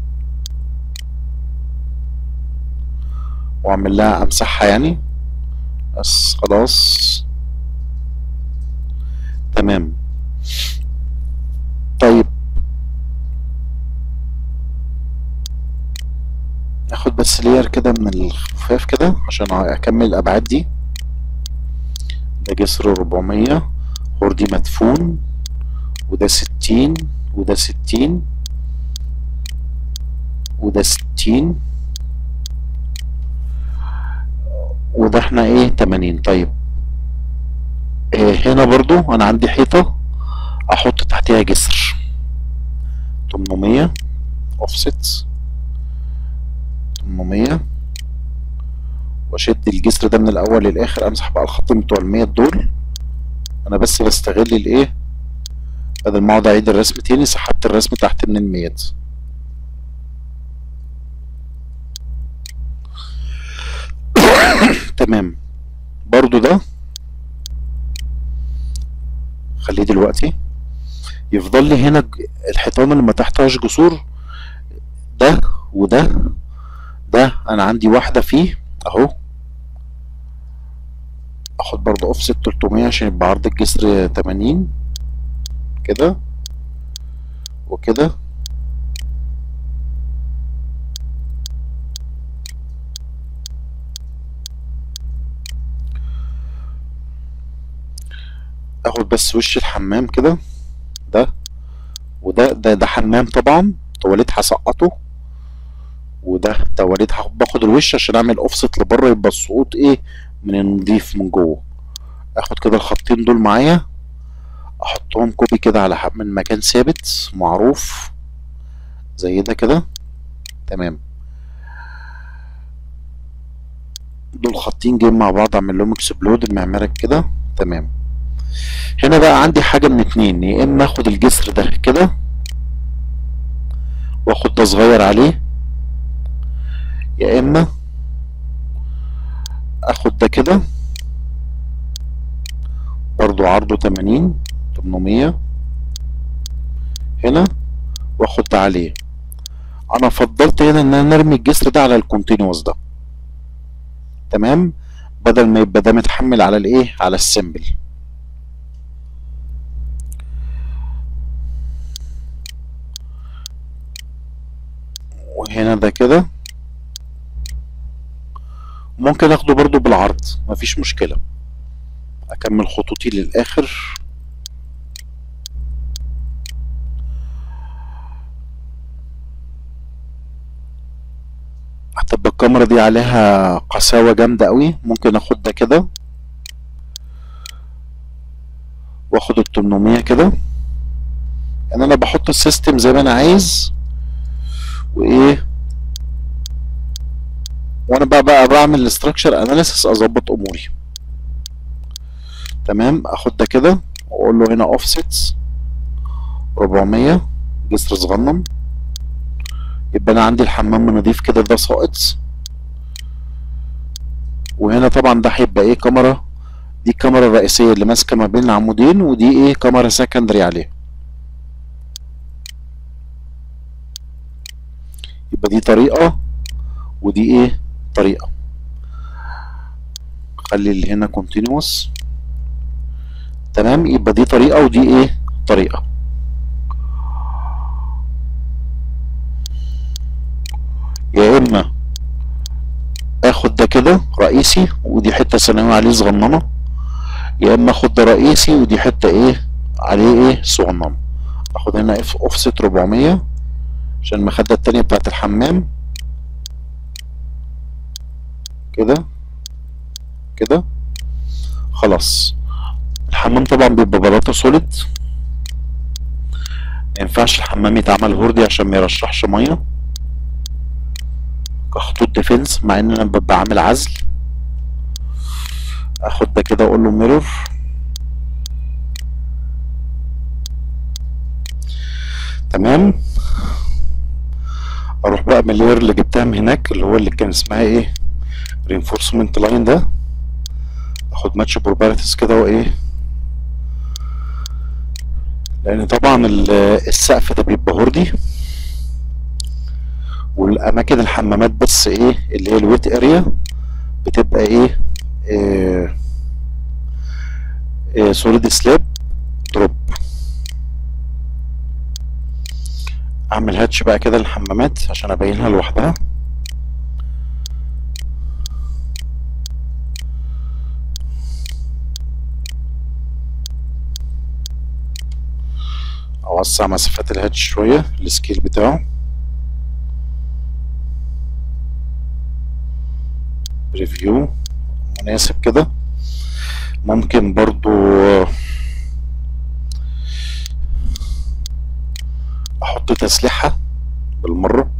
واعمل لها امسحها يعني بس خلاص تمام طيب اخد بس لير كده من الخفاف كده عشان اكمل الابعاد دي ده جسر 400 هوردي مدفون وده 60 وده 60 وده 60 وده احنا ايه 80 طيب إيه هنا برضو انا عندي حيطة احط تحتها جسر 800 اوفست 800 واشد الجسر ده من الاول للاخر امسح بقى الخط بتوع المية دول انا بس بستغل الايه بدل ما اقعد اعيد الرسم تاني سحبت الرسم تحت من الميات تمام برضو ده خليه دلوقتي يفضل لي هنا ج- الحيطان اللي ما تحتهاش جسور ده وده ده انا عندي واحدة فيه اهو اخد برضو اوفست 300 عشان يبقى عرض الجسر 80 كده وكده اخد بس وش الحمام كده ده وده ده ده حمام طبعا تواليت هسقطه وده تواليت هاخد- باخد الوش عشان اعمل اوفست لبره يبقى السقوط ايه من النضيف من جوه اخد كده الخطين دول معايا احطهم كوبي كده على حق من مكان ثابت معروف زي ده كده تمام دول خطين جايين مع بعض اعمل لهم اكسبلود المعمارة كده تمام هنا بقى عندي حاجة من اتنين يا اما اخد الجسر ده كده واخد ده صغير عليه يا اما اخد ده كده برضو عرضه تمانين تمنمية هنا واخد ده عليه انا فضلت هنا ان انا ارمي الجسر ده على الكونتينوس ده تمام بدل ما يبقى ده متحمل على الايه على السمبل وهنا ده كده ممكن اخده برضو بالعرض مفيش مشكلة اكمل خطوطي للاخر هتبقى الكاميرا دي عليها قساوة جامدة قوي ممكن اخد ده كده واخد ال 800 كده يعني انا بحط السيستم زي ما انا عايز وايه وانا بقى بقى بعمل الاستراكشر اناليسيس اظبط اموري تمام اخد ده كده واقول له هنا اوفسيتس 400 جسر صغنن يبقى انا عندي الحمام نضيف كده ده ساقط وهنا طبعا ده هيبقى ايه كاميرا دي الكاميرا الرئيسية اللي ماسكة ما بين العمودين ودي ايه كاميرا سكندري عليها يبقى دي طريقة ودي ايه طريقة خلي اللي هنا continuous تمام يبقى دي طريقة ودي ايه طريقة يا اما اخد ده كده رئيسي ودي حتة ثانوية عليه صغننة يا اما اخد ده رئيسي ودي حتة ايه عليه ايه صغننة اخد هنا اوفست 400 عشان المخدة التانية بتاعت الحمام كده كده خلاص الحمام طبعا بيبقى بلاطة سوليد مينفعش الحمام يتعمل هوردي عشان ميرشحش مية كخطوط ديفنس مع ان انا ببقى عامل عزل اخد ده كده اقول له ميرور تمام اروح بقى من اللير اللي جبتها من هناك اللي هو اللي كان اسمها ايه رينفورسمنت لاين ده اخد ماتش بروبرتيز كده وايه لان طبعا السقف ده بيبقى هوردي والاماكن الحمامات بس ايه اللي هي الويت اريا بتبقى ايه, إيه, إيه سوليد سلاب دروب اعمل هاتش بقى كده للحمامات عشان ابينها لوحدها اوسع مسافات الهاتش شوية السكيل بتاعه ريفيو مناسب كده ممكن برضو احط تسليحة بالمرة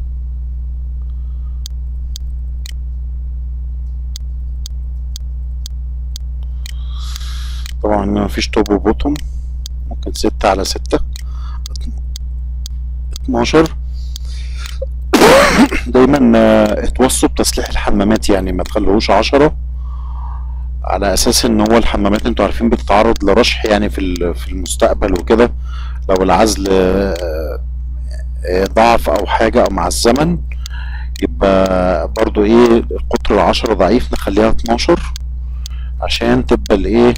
طبعا مفيش توب وبوتوم ممكن ستة على ستة اتناشر دايما اتوصوا بتسليح الحمامات يعني ما تخلوهوش عشرة على اساس ان هو الحمامات انتوا عارفين بتتعرض لرشح يعني في في المستقبل وكده لو العزل ضعف او حاجة او مع الزمن يبقى برضو ايه قطر العشرة ضعيف نخليها اتناشر عشان تبقى الايه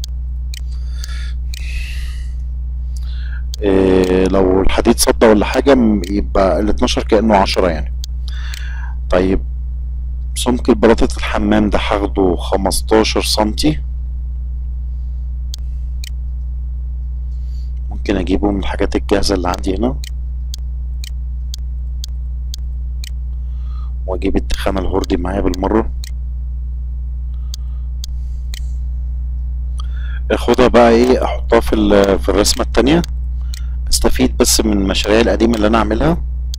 إيه لو الحديد صدى ولا حاجة يبقى ال 12 كأنه 10 يعني طيب سمك البلاطة الحمام ده هاخده 15 سنتي ممكن اجيبه من الحاجات الجاهزة اللي عندي هنا واجيب التخانة الهوردي معايا بالمرة اخدها بقى ايه احطها في ال- في الرسمة التانية استفيد بس من المشاريع القديمة اللي انا اعملها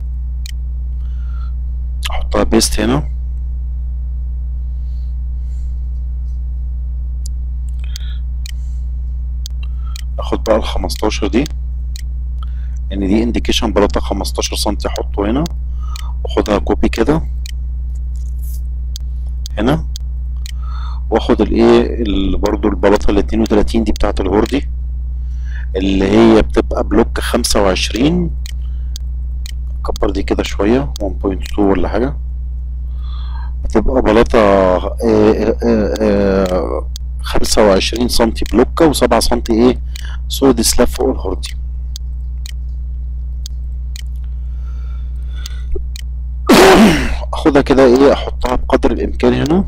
احطها بيست هنا اخد بقى ال 15 دي ان دي انديكيشن بلاطة 15 سنتي احطه هنا واخدها كوبي كده هنا واخد الايه ال- برضو البلاطة ال 32 دي بتاعت الهوردي اللي هي بتبقى بلوك 25 اكبر دي كده شوية 1.2 ولا حاجة بتبقى بلاطة آه، آه، آه، 25 سنتي بلوكة وسبعة سنتي ايه سوليد سلاب فوق الهوردي اخدها كده ايه احطها بقدر الامكان هنا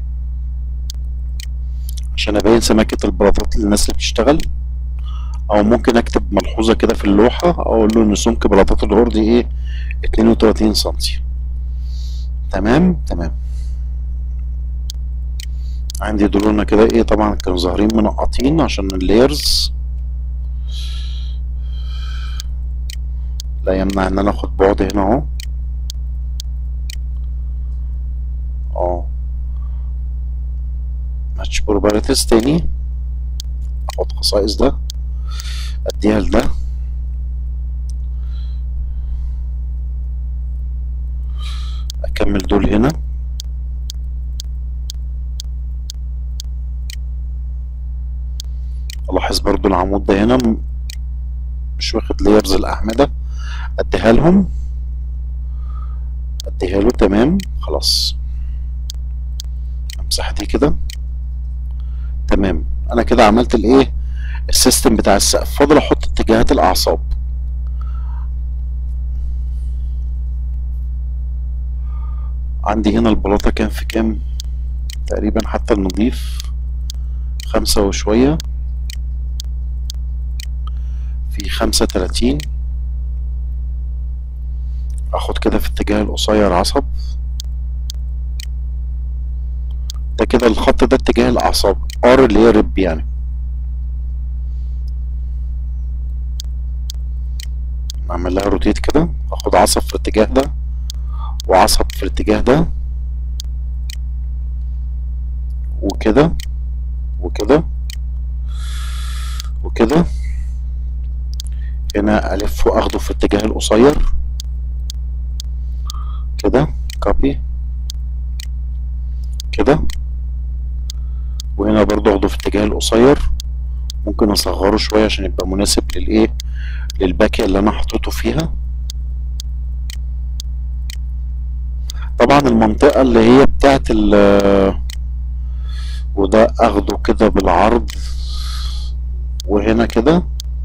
عشان ابين سماكة البلاطات للناس اللي بتشتغل او ممكن اكتب ملحوظة كده في اللوحة اقول له ان سمك بلاطات الهوردي ايه 32 سنتي تمام تمام عندي دول هنا كده ايه طبعا كانوا ظاهرين منقطين عشان اللايرز لا يمنع ان انا اخد بعد هنا اهو اه ماتش بروبابيلتيز تاني احط خصائص ده اديها لده اكمل دول هنا الاحظ برضو العمود ده هنا م- مش واخد لايرز الاعمده اديها لهم اديها له تمام خلاص امسح دي كده تمام انا كده عملت الايه السيستم بتاع السقف فاضل احط اتجاهات الاعصاب عندي هنا البلاطه كام في كام تقريبا حتى النضيف خمسة وشوية في خمسة تلاتين اخد كده في اتجاه القصير عصب ده كده الخط ده اتجاه الاعصاب ار اللي هي رب يعني اعمل لها روتيت كده اخد عصب في الاتجاه ده وعصب في الاتجاه ده وكده وكده وكده هنا الف واخده في الاتجاه القصير كده كوبي كده وهنا برضو اخده في الاتجاه القصير ممكن اصغره شوية عشان يبقى مناسب للايه للباكية اللي انا حطيته فيها طبعا المنطقة اللي هي بتاعت ال وده اخده كده بالعرض وهنا كده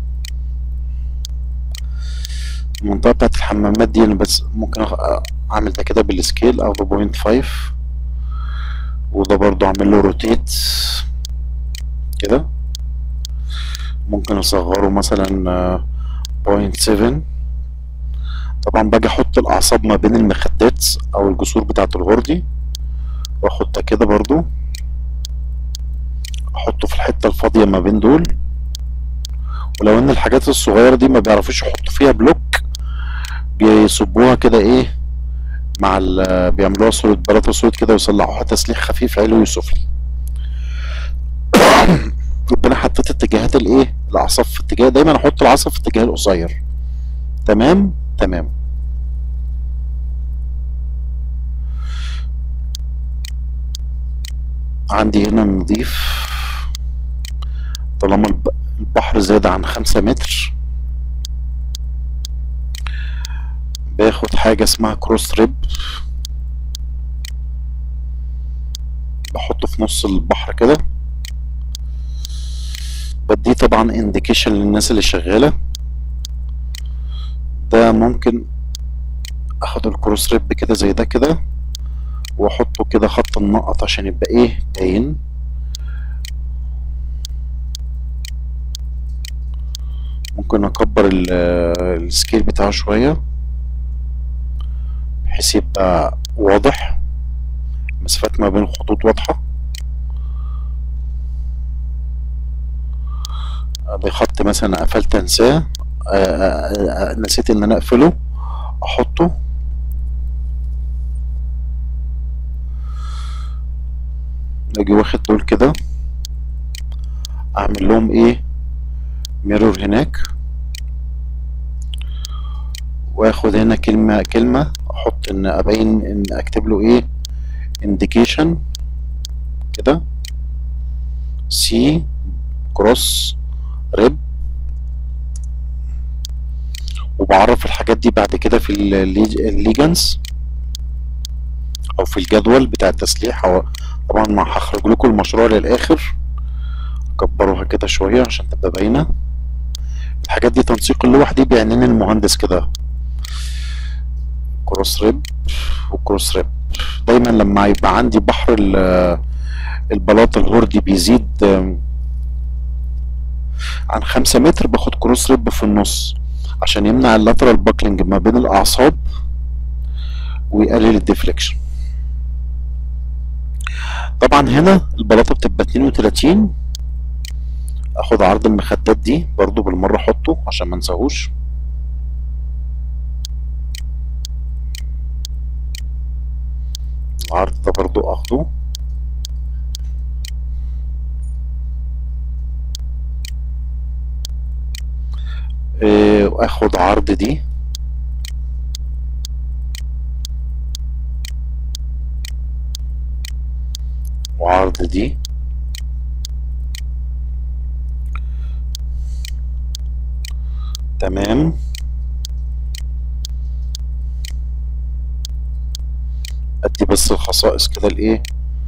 المنطقة بتاعت الحمامات دي انا بس ممكن أخ- اعمل ده كده بالسكيل اخده بوينت فايف وده برضو اعمل له روتيت كده ممكن اصغره مثلا بوينت سيفن طبعا باجي احط الاعصاب ما بين المخدات او الجسور بتاعه الهوردي واخد ده كده برضو احطه في الحته الفاضيه ما بين دول ولو ان الحاجات الصغيره دي ما بيعرفوش يحطوا فيها بلوك بيصبوها كده ايه مع ال بيعملوها صورة بلاطة صورة كده ويصلحوها تسليح خفيف علوي وسفلي يبقى انا حطيت اتجاهات الايه الاعصاب في اتجاه دايما احط العصب في اتجاه القصير تمام تمام عندي هنا نضيف طالما الب- البحر زاد عن خمسة متر باخد حاجة اسمها كروس ريب بحطه في نص البحر كده بديه طبعا انديكيشن للناس اللي شغالة ده ممكن اخد الكروس ريب كده زي ده كده واحطه كده خط النقط عشان يبقى ايه باين ممكن اكبر ال- السكيل بتاعه شوية بحيث يبقى واضح مسافات ما بين الخطوط واضحة ده خط مثلا قفلت انساه آه، آه، آه، نسيت ان انا اقفله احطه اجي واخد دول كده اعمل لهم ايه ميرور هناك واخد هنا كلمة كلمة احط ان ابين ان اكتب له ايه indication كده سي كروس ريب وبعرف الحاجات دي بعد كده في الليجنز او في الجدول بتاع التسليح او طبعا ما هخرج لكم المشروع للاخر اكبروها كده شويه عشان تبقى باينه الحاجات دي تنسيق اللوح دي بيعنين المهندس كده كروس ريب وكروس ريب دايما لما يبقى عندي بحر ال- البلاط الهوردي بيزيد آم، عن خمسة متر باخد كروس ريب في النص عشان يمنع اللاترال باكلينج ما بين الاعصاب ويقلل الديفليكشن طبعا هنا البلاطه بتبقى 32 اخد عرض المخدات دي برضو بالمره احطه عشان ما انساهوش العرض ده برضو اخده إيه، واخد عرض دي وعرض دي تمام ادي بس الخصائص كده الايه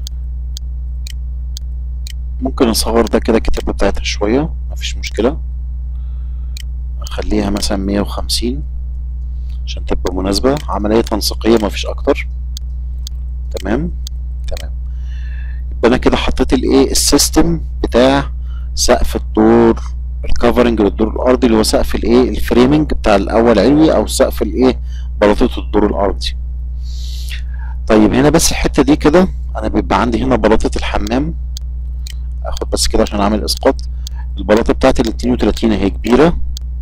ممكن اصغر ده كده الكتابة بتاعتها شوية مفيش مشكلة اخليها مثلا مية وخمسين عشان تبقى مناسبة عملية تنسيقية مفيش اكتر تمام تمام يبقى انا كده حطيت الايه السيستم بتاع سقف الدور الكفرنج للدور الارضي اللي هو سقف الايه الفريمنج بتاع الاول علوي او سقف الايه بلاطه الدور الارضي طيب هنا بس الحته دي كده انا بيبقى عندي هنا بلاطه الحمام اخد بس كده عشان اعمل اسقاط البلاطه بتاعتي ال 32 اهي كبيره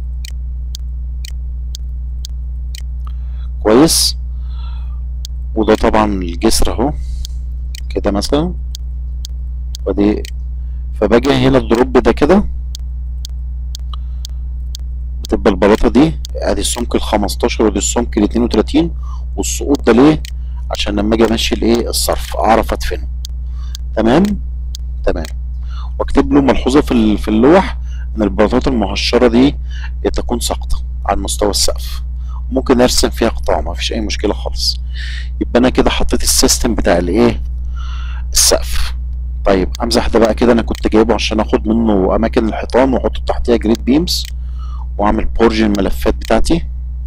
كويس وده طبعا الجسر اهو كده مثلا ودي فباجي هنا الدروب ده كده بتبقى البلاطه دي ادي السمك ال 15 ودي السمك ال 32 والسقوط ده ليه عشان لما اجي امشي الايه الصرف اعرف ادفنه تمام تمام واكتب له ملحوظه في ال- في اللوح ان البلاطات المهشره دي تكون ساقطه على مستوى السقف ممكن ارسم فيها قطاع ما فيش اي مشكله خالص يبقى انا كده حطيت السيستم بتاع الايه السقف طيب امسح ده بقى كده انا كنت جايبه عشان اخد منه اماكن الحيطان واحط تحتيها جريد بيمز واعمل بورج الملفات بتاعتي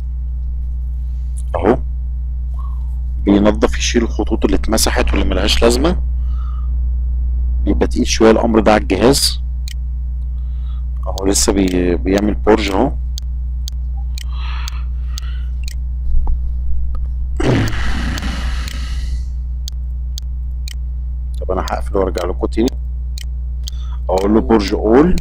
اهو بينظف يشيل الخطوط اللي اتمسحت واللي ملهاش لازمه بيبقى تقيل شويه الامر ده على الجهاز اهو لسه بي... بيعمل بورج اهو طب انا هقفل وارجع لكم تاني اقول له بورج اول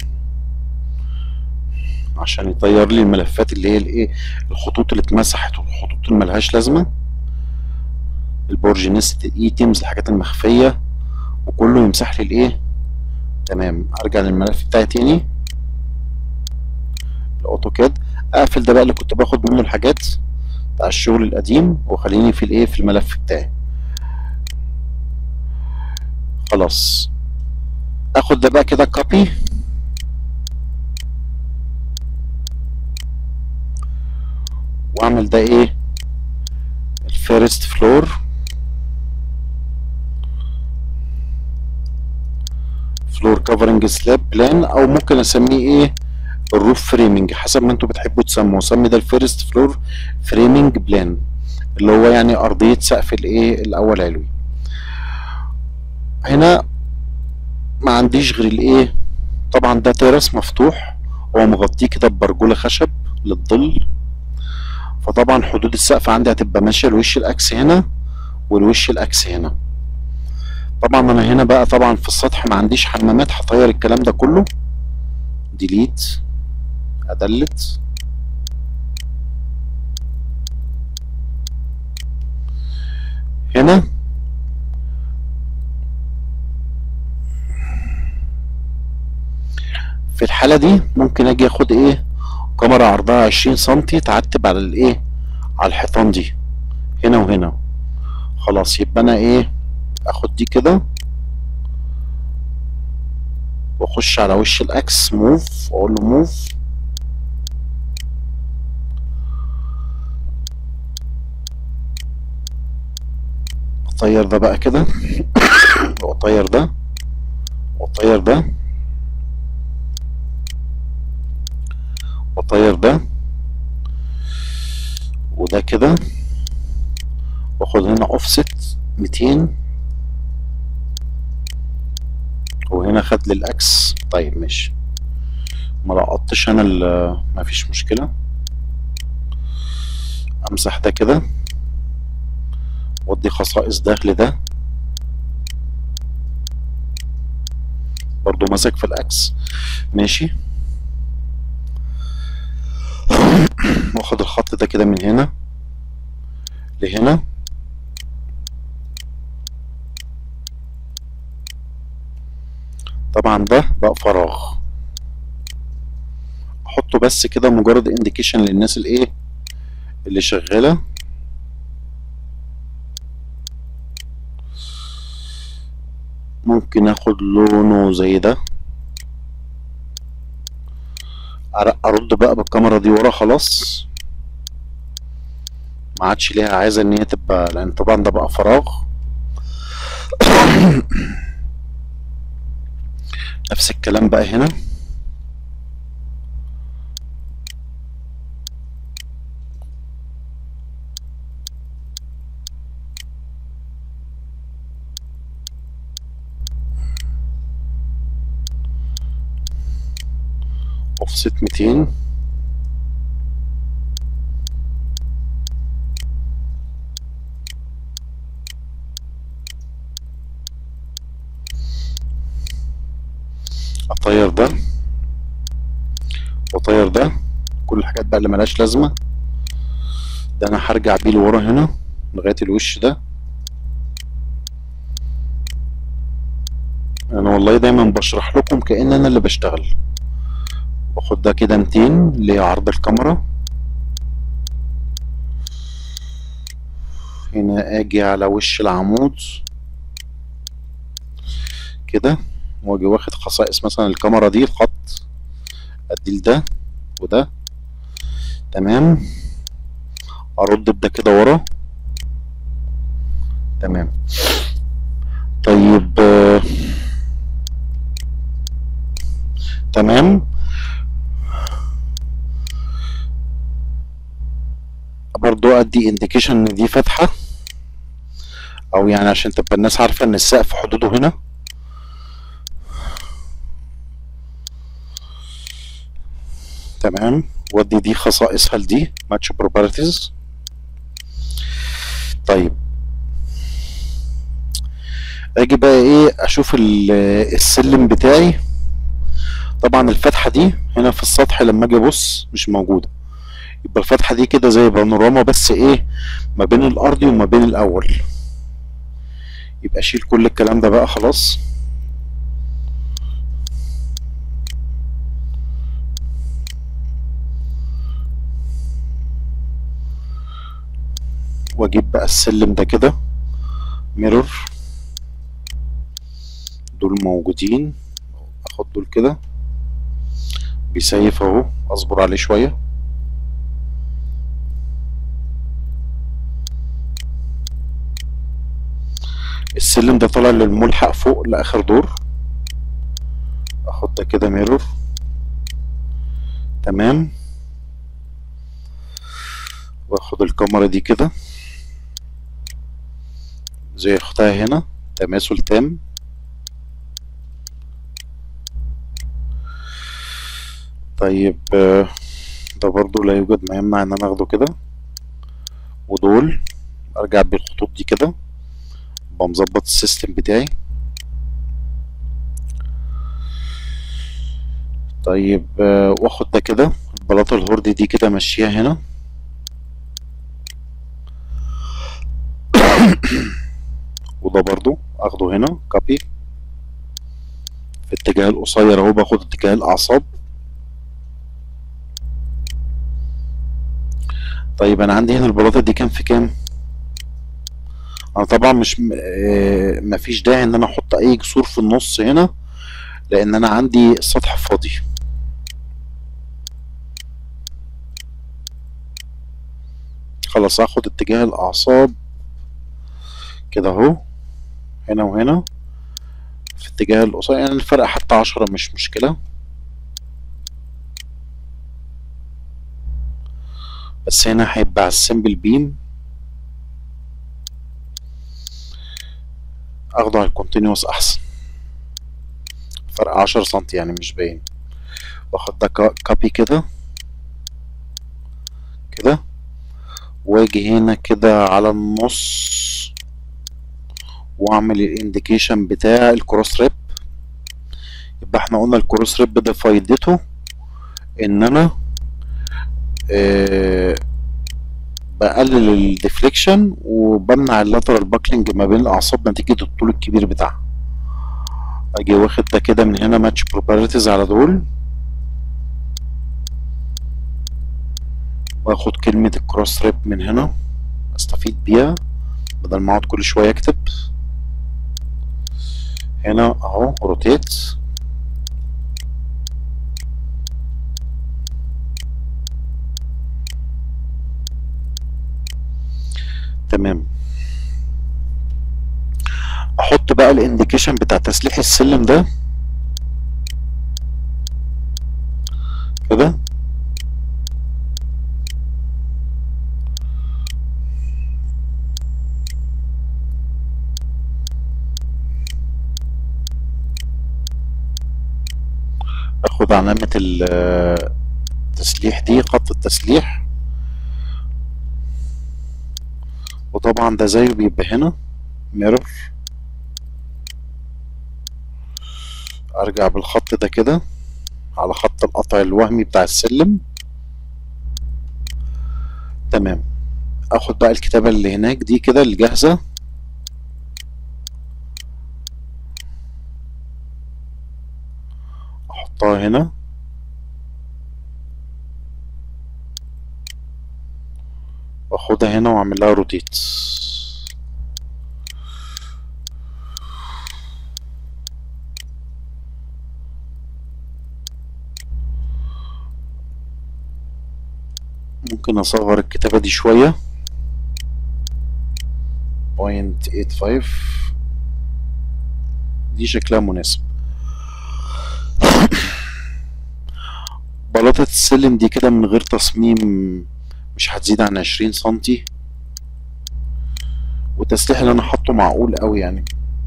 عشان يطير لي الملفات اللي هي الايه الخطوط اللي اتمسحت والخطوط اللي ملهاش لازمه البورج نست الايتمز الحاجات المخفيه وكله يمسح لي الايه تمام ارجع للملف بتاعي تاني الاوتوكاد اقفل ده بقى اللي كنت باخد منه الحاجات بتاع الشغل القديم وخليني في الايه في الملف بتاعي خلاص اخد ده بقى كده كوبي واعمل ده ايه الفيرست فلور فلور كفرنج سلاب بلان او ممكن اسميه ايه الروف فريمنج حسب ما انتوا بتحبوا تسموه سمي ده الفيرست فلور فريمنج بلان اللي هو يعني ارضيه سقف الايه الاول علوي هنا ما عنديش غير الايه طبعا ده تراس مفتوح هو مغطيه كده ببرجوله خشب للظل فطبعا حدود السقف عندي هتبقى ماشيه الوش الاكس هنا والوش الاكس هنا طبعا انا هنا بقى طبعا في السطح ما عنديش حمامات هطير الكلام ده كله ديليت ادلت هنا في الحالة دي ممكن اجي اخد ايه كاميرا عرضها عشرين سنتي تعتب على الايه على الحيطان دي هنا وهنا خلاص يبقى انا ايه اخد دي كده واخش على وش الاكس موف واقول له موف اطير ده بقى كده واطير ده واطير ده واطير ده وده كده واخد هنا اوفست 200 وهنا خد لي الاكس طيب ماشي ما لقطتش انا ال- مفيش مشكله امسح ده كده وادي خصائص ده لده برضو ماسك في الاكس ماشي واخد الخط ده كده من هنا لهنا طبعا ده بقى فراغ احطه بس كده مجرد انديكيشن للناس الايه اللي شغاله ممكن اخد لونه زي ده أر- ارد بقى بالكاميرا دي ورا خلاص ما عادش ليها عايزه ان هي تبقى لان طبعا ده بقى فراغ نفس الكلام بقى هنا اوفست 200 اطير ده واطير ده كل الحاجات بقى اللي ملهاش لازمه ده انا هرجع بيه لورا هنا لغايه الوش ده انا والله دايما بشرح لكم كأن انا اللي بشتغل واخد ده كده 200 اللي هي عرض الكاميرا هنا اجي على وش العمود كده واجي واخد خصائص مثلا الكاميرا دي الخط ادي لده وده تمام ارد بده كده ورا تمام طيب آه، تمام برضو ادي انديكيشن ان دي فتحة او يعني عشان تبقى الناس عارفة ان السقف حدوده هنا تمام ودي دي خصائصها لدي ماتش بروبرتيز طيب اجي بقى ايه اشوف ال- السلم بتاعي طبعا الفتحة دي هنا في السطح لما اجي ابص مش موجودة يبقى الفتحة دي كده زي بانوراما بس ايه ما بين الارضي وما بين الاول يبقى اشيل كل الكلام ده بقى خلاص واجيب بقى السلم ده كده ميرور دول موجودين اخد دول كده بيسيف اهو اصبر عليه شويه السلم ده طالع للملحق فوق لاخر دور اخد ده كده ميرور تمام واخد الكاميرا دي كده زي اختها هنا تماثل تام طيب آه، ده برضو لا يوجد ما يمنع ان انا اخده كده ودول ارجع بالخطوط دي كده ابقى مظبط السيستم بتاعي طيب آه، واخد ده كده البلاطة الهورد دي كده مشيها هنا وده برضو اخده هنا كوبي في اتجاه القصير اهو باخد اتجاه الاعصاب طيب انا عندي هنا البلاطة دي كام في كام انا طبعا مش م- آه، مفيش داعي ان انا احط اي جسور في النص هنا لان انا عندي السطح فاضي خلاص هاخد اتجاه الاعصاب كده اهو هنا وهنا في اتجاه القصير يعني الفرق حتى عشرة مش مشكلة بس هنا هيبقى على السمبل بيم اخده على الكونتينوس احسن فرق عشر سنتي يعني مش باين واخد ده كابي كده كده واجي هنا كده على النص واعمل الانديكيشن بتاع الكروس ريب يبقى احنا قلنا الكروس ريب ده فايدته ان انا آه بقلل الديفليكشن وبمنع اللاترال باكلينج ما بين الاعصاب نتيجة الطول الكبير بتاعها اجي واخد ده كده من هنا ماتش بروبرتيز على دول واخد كلمة الكروس ريب من هنا استفيد بيها بدل ما اقعد كل شوية اكتب هنا اهو روتيت تمام احط بقى الانديكيشن بتاع تسليح السلم ده كده اخد علامة ال- التسليح دي خط التسليح وطبعا ده زيه بيبقى هنا ميرور ارجع بالخط ده كده على خط القطع الوهمي بتاع السلم تمام اخد بقى الكتابة اللي هناك دي كده الجاهزة احطها هنا واخدها هنا واعمل لها روتيت ممكن اصغر الكتابة دي شوية بوينت ايت فايف دي شكلها مناسب بلاطة السلم دي كده من غير تصميم مش هتزيد عن عشرين سنتي والتسليح اللي انا حاطه معقول قوي يعني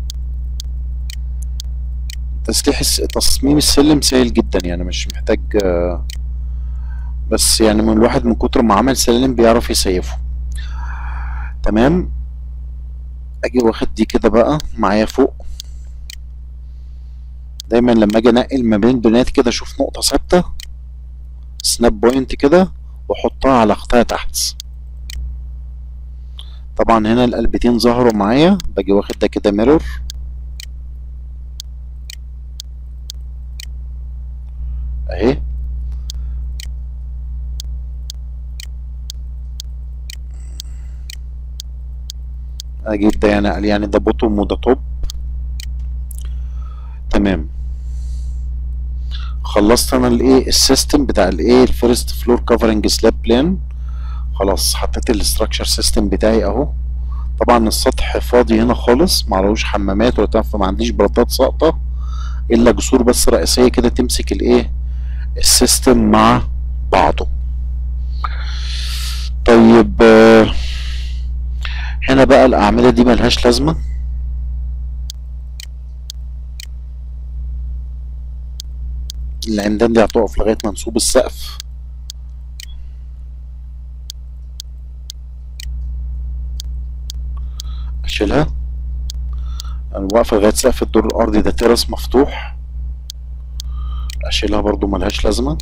تسليح الس- تصميم السلم سهل جدا يعني مش محتاج آه، بس يعني من الواحد من كتر ما عمل سلم بيعرف يسيفه تمام اجي واخد دي كده بقى معايا فوق دايما لما اجي انقل ما بين بنات كده اشوف نقطة ثابتة سناب بوينت كده واحطها على اختها تحت طبعا هنا القلبتين ظهروا معايا باجي واخد ده كده ميرور اهي اجيب ده يعني يعني ده بوتوم وده توب تمام خلصت انا الايه السيستم بتاع الايه الفيرست فلور كفرنج سلاب بلان خلاص حطيت الاستراكشر سيستم بتاعي اهو طبعا السطح فاضي هنا خالص معلوش حمامات ولا بتاع فما عنديش بلاطات ساقطه الا جسور بس رئيسيه كده تمسك الايه السيستم مع بعضه طيب آه، هنا بقى الاعمده دي ملهاش لازمه العمدان دي هتقف لغايه منسوب السقف اشيلها انا واقفه لغايه سقف الدور الارضي ده ترس مفتوح اشيلها برضو ملهاش لازمة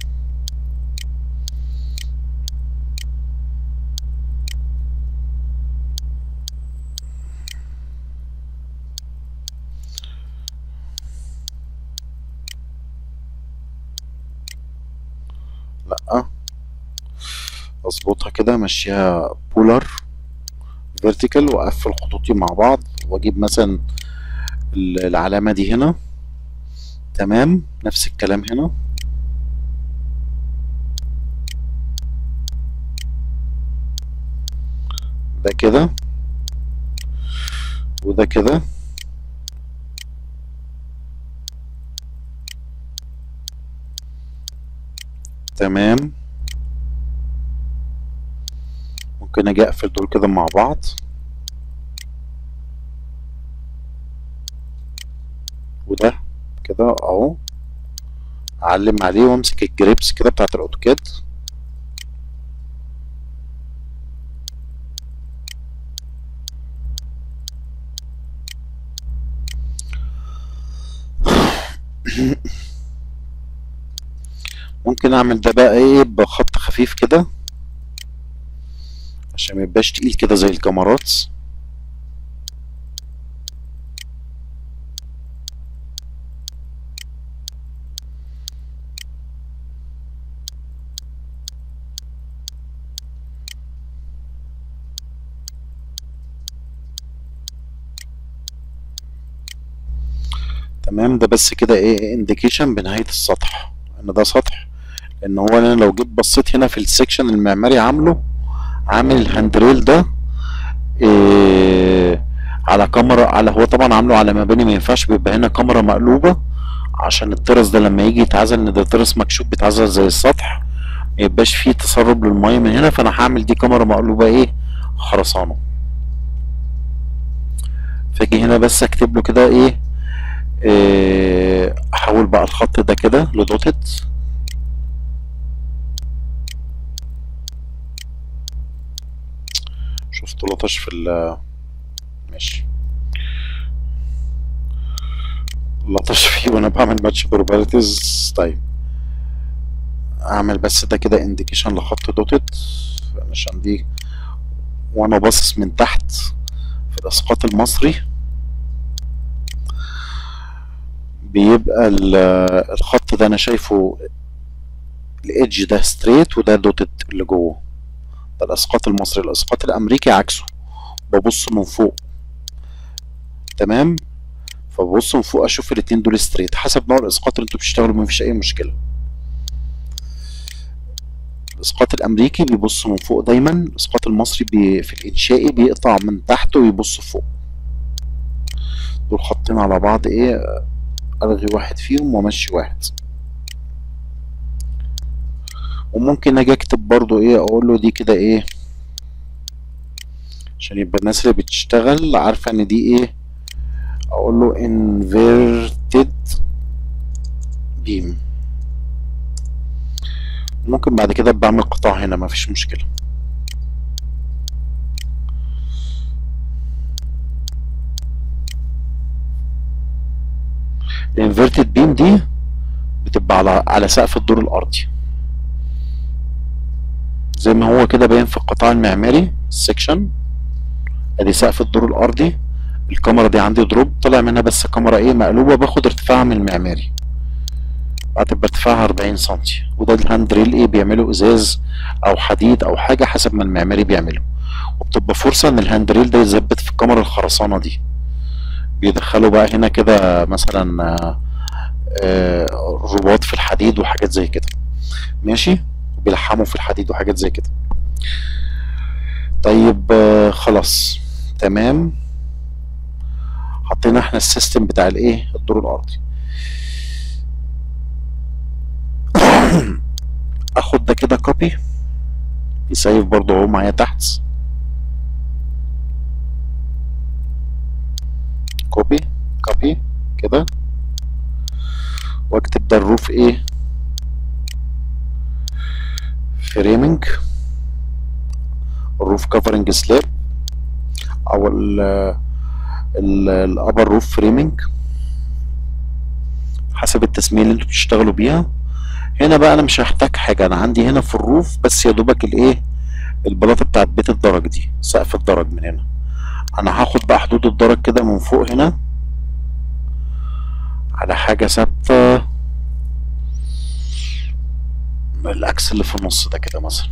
لا اظبطها كده امشيها بولر فيرتيكال واقفل خطوطي مع بعض واجيب مثلا ال- العلامة دي هنا تمام نفس الكلام هنا ده كده وده كده تمام ممكن اجي اقفل دول كده مع بعض وده كده اهو اعلم عليه وامسك الجريبس كده بتاعت الاوتوكاد ممكن اعمل ده بقى ايه بخط خفيف كده عشان ما يبقاش تقيل كده زي الكاميرات تمام ده بس كده ايه انديكيشن بنهاية السطح ان ده سطح لان هو انا لو جيت بصيت هنا في السكشن المعماري عامله عامل الهاندريل ده إيه على كاميرا على هو طبعا عامله على مباني ما ينفعش بيبقى هنا كاميرا مقلوبة عشان الترس ده لما يجي يتعزل ان ده ترس مكشوف بيتعزل زي السطح ما يبقاش فيه تسرب للمية من هنا فانا هعمل دي كاميرا مقلوبة ايه خرسانة فاجي هنا بس اكتب له كده ايه إيه، احول بقى الخط ده كده لدوتد شفت لطش في ال ماشي لطش فيه وانا بعمل ماتش بروبابيلتيز طيب اعمل بس ده كده انديكيشن لخط دوتد عشان دي وانا باصص من تحت في الاسقاط المصري بيبقى ال- الخط ده انا شايفه الايدج ده ستريت وده دوتد اللي جوه ده الاسقاط المصري الاسقاط الامريكي عكسه ببص من فوق تمام فببص من فوق اشوف الاتنين دول ستريت حسب نوع الاسقاط اللي انتوا بتشتغلوا مفيش اي مشكله الاسقاط الامريكي بيبص من فوق دايما الاسقاط المصري بي في الانشائي بيقطع من تحت ويبص فوق دول خطين على بعض ايه الغي واحد فيهم وامشي واحد وممكن اجي اكتب برضو ايه اقول له دي كده ايه عشان يبقى الناس اللي بتشتغل عارفه ان دي ايه اقول له inverted beam ممكن بعد كده بعمل قطاع هنا مفيش مشكله الانفيرتد بيم دي بتبقى على على سقف الدور الارضي زي ما هو كده باين في القطاع المعماري السكشن ادي سقف الدور الارضي الكاميرا دي عندي دروب طلع منها بس كاميرا ايه مقلوبه باخد ارتفاعها من المعماري هتبقى ارتفاعها 40 سنتي وده الهاند ريل ايه بيعمله ازاز او حديد او حاجه حسب ما المعماري بيعمله وبتبقى فرصه ان الهاند ريل ده يثبت في الكاميرا الخرسانه دي بيدخلوا بقى هنا كده مثلا آه، آه، رباط في الحديد وحاجات زي كده ماشي بيلحموا في الحديد وحاجات زي كده طيب آه، خلاص تمام حطينا احنا السيستم بتاع الايه الدور الارضي اخد ده كده كوبي يسيف برضه اهو معايا تحت كوبي كوبي كده واكتب ده الروف ايه فريمنج الروف كفرنج سلاب او ال الابر روف فريمنج حسب التسمية اللي انتوا بتشتغلوا بيها هنا بقى انا مش هحتاج حاجة انا عندي هنا في الروف بس يا دوبك الايه البلاطة بتاعت بيت الدرج دي سقف الدرج من هنا انا هاخد بقى حدود الدرج كده من فوق هنا على حاجة ثابتة الاكس اللي في النص ده كده مثلا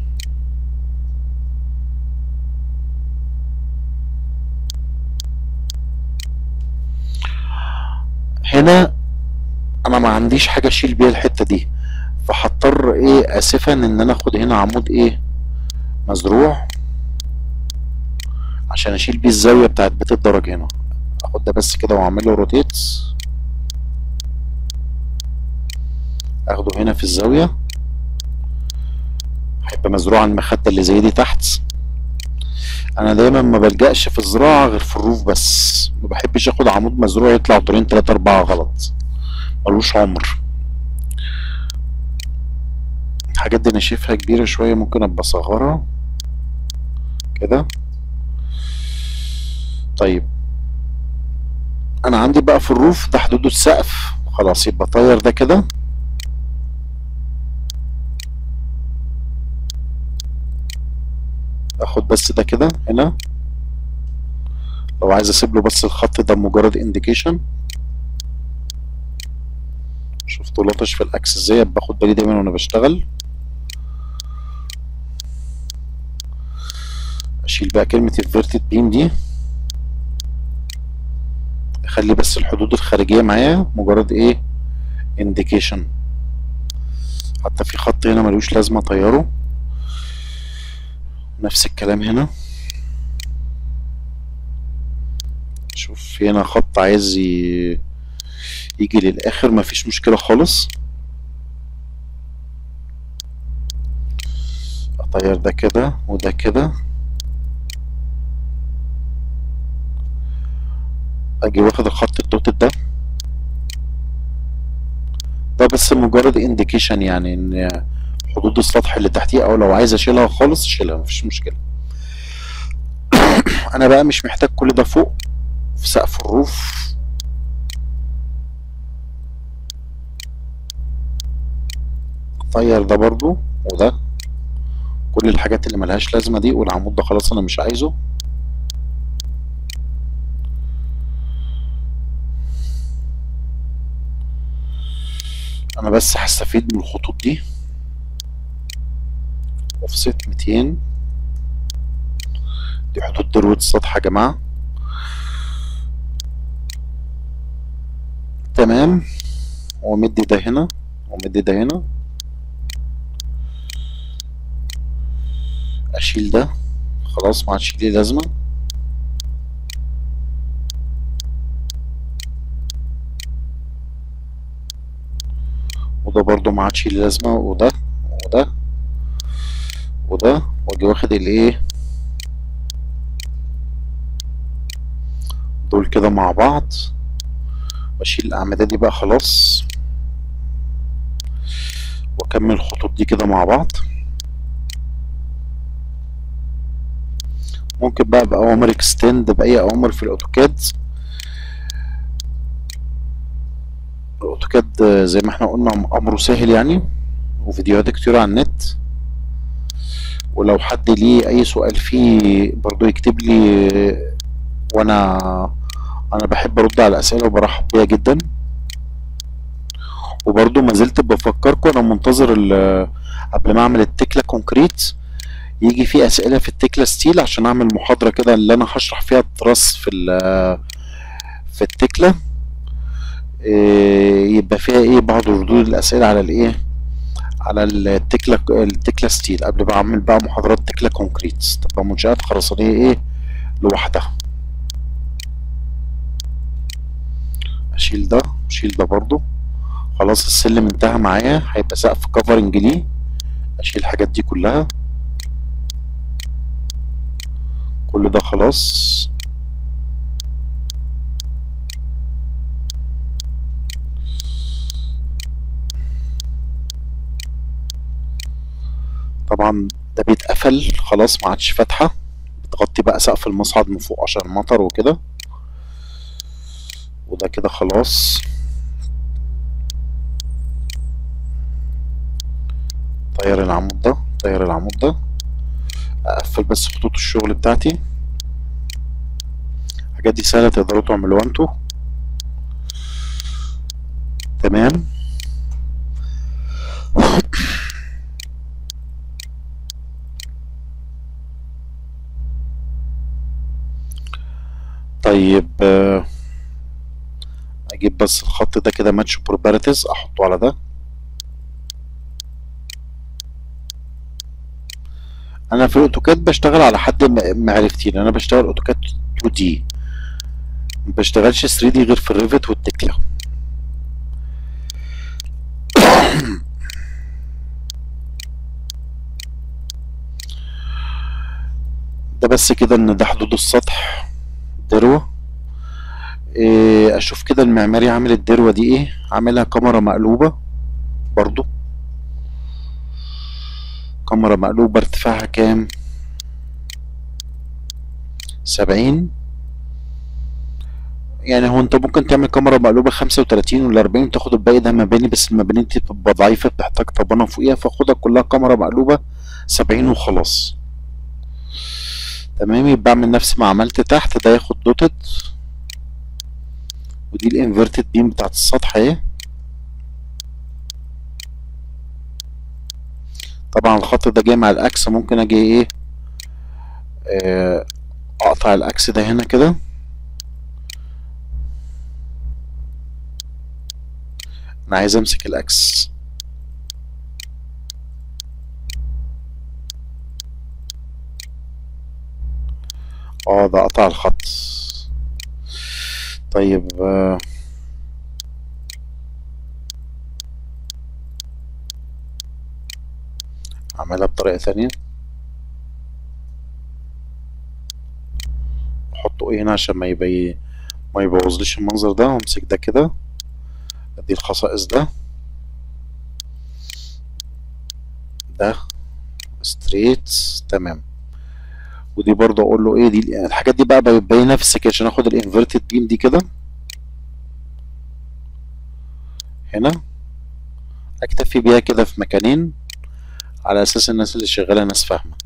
هنا انا ما عنديش حاجه اشيل بيها الحته دي فهضطر ايه اسفا ان انا اخد هنا عمود ايه مزروع عشان اشيل بيه الزاويه بتاعت بيت الدرج هنا اخد ده بس كده واعمل له روتيت اخده هنا في الزاويه هيبقى مزروع على المخده اللي زي دي تحت انا دايما ما بلجأش في الزراعه غير في الروف بس ما بحبش اخد عمود مزروع يطلع دورين تلاتة اربعة غلط ملوش عمر الحاجات دي انا شايفها كبيرة شوية ممكن ابقى اصغرها كده طيب انا عندي بقى في الروف ده حدوده السقف خلاص يبقى طير ده كده اخد بس ده كده هنا لو عايز اسيب له بس الخط ده مجرد انديكيشن شفتوا لطش في الاكس ازاي باخد بالي دايما وانا بشتغل اشيل بقى كلمة inverted beam دي اخلي بس الحدود الخارجية معايا مجرد ايه indication حتى في خط هنا ملوش لازمة اطيره نفس الكلام هنا شوف هنا خط عايز ي... يجي للاخر مفيش مشكلة خالص اطير ده كده وده كده اجي واخد الخط الدوتد ده ده بس مجرد انديكيشن يعني ان حدود السطح اللي تحتيه او لو عايز اشيلها خالص اشيلها مفيش مشكلة انا بقى مش محتاج كل ده فوق في سقف الروف طير ده برضو وده كل الحاجات اللي ملهاش لازمة دي والعمود ده خلاص انا مش عايزه انا بس هستفيد من الخطوط دي اوفست 200 دي حدود ذروة السطح يا جماعة تمام ومدي ده هنا ومدي ده هنا اشيل ده خلاص ما عادش ليه لازمة وده برضو ما عادش ليه لازمة وده وده وده واجي واخد الايه دول كده مع بعض واشيل الاعمدة دي بقى خلاص واكمل الخطوط دي كده مع بعض ممكن بقى بأوامر اكستند بأي أوامر في الأوتوكاد الأوتوكاد زي ما احنا قلنا أمره سهل يعني وفيديوهات كتير على النت ولو حد ليه أي سؤال فيه برضو يكتب لي وأنا أنا بحب أرد على الأسئلة وبرحب بيها جدا وبرضو ما زلت بفكركم أنا منتظر قبل ما أعمل التكلة كونكريت يجي في اسئله في التكلا ستيل عشان اعمل محاضره كده اللي انا هشرح فيها التراس في في التكلا إيه يبقى فيها ايه بعض ردود الاسئله على الايه على التكلا التكلا ستيل قبل ما اعمل بقى محاضرات تكلا كونكريت تبقى منشات خرسانيه ايه لوحدها اشيل ده اشيل ده برضو خلاص السلم انتهى معايا هيبقى سقف كفرنج ليه اشيل الحاجات دي كلها كل ده خلاص طبعا ده بيتقفل خلاص ما عادش فاتحه بتغطي بقى سقف المصعد من فوق عشان المطر وكده وده كده خلاص طير العمود ده طير العمود ده اقفل بس خطوط الشغل بتاعتي الحاجات دي سهلة تقدروا تعملوها انتوا تمام طيب آه، اجيب بس الخط ده كده ماتش بروبرتيز احطه على ده انا في الاوتوكاد بشتغل على حد م- معرفتين انا بشتغل اوتوكاد 2 دي ما بشتغلش 3 دي غير في الريفت والتكلا ده بس كده ان ده حدود السطح دروة إيه اشوف كده المعماري عامل الدروة دي ايه عاملها كاميرا مقلوبة برضو كاميرا مقلوبة ارتفاعها كام سبعين يعني هو انت ممكن تعمل كاميرا مقلوبة خمسة وتلاتين ولا أربعين وتاخد الباقي ده مباني بس المباني دي بتبقى ضعيفة بتحتاج طبانة فوقيها فاخدها كلها كاميرا مقلوبة سبعين وخلاص تمام يبقى اعمل نفس ما عملت تحت ده ياخد دوتد ودي الانفرتد بيم بتاعت السطح اهي طبعا الخط ده جاي مع الاكس ممكن اجي ايه آه، اقطع الاكس ده هنا كده انا عايز امسك الاكس اه ده قطع الخط طيب آه، اعملها بطريقة ثانية احطه ايه هنا عشان ما يبي ما يبوظليش المنظر ده وامسك ده كده ادي الخصائص ده ده ستريت تمام ودي برضه اقول له ايه دي الحاجات دي بقى ببينها في السكتش عشان اخد الانفرتد بيم دي كده هنا اكتفي بيها كده في مكانين على اساس الناس اللي شغاله ناس فاهمه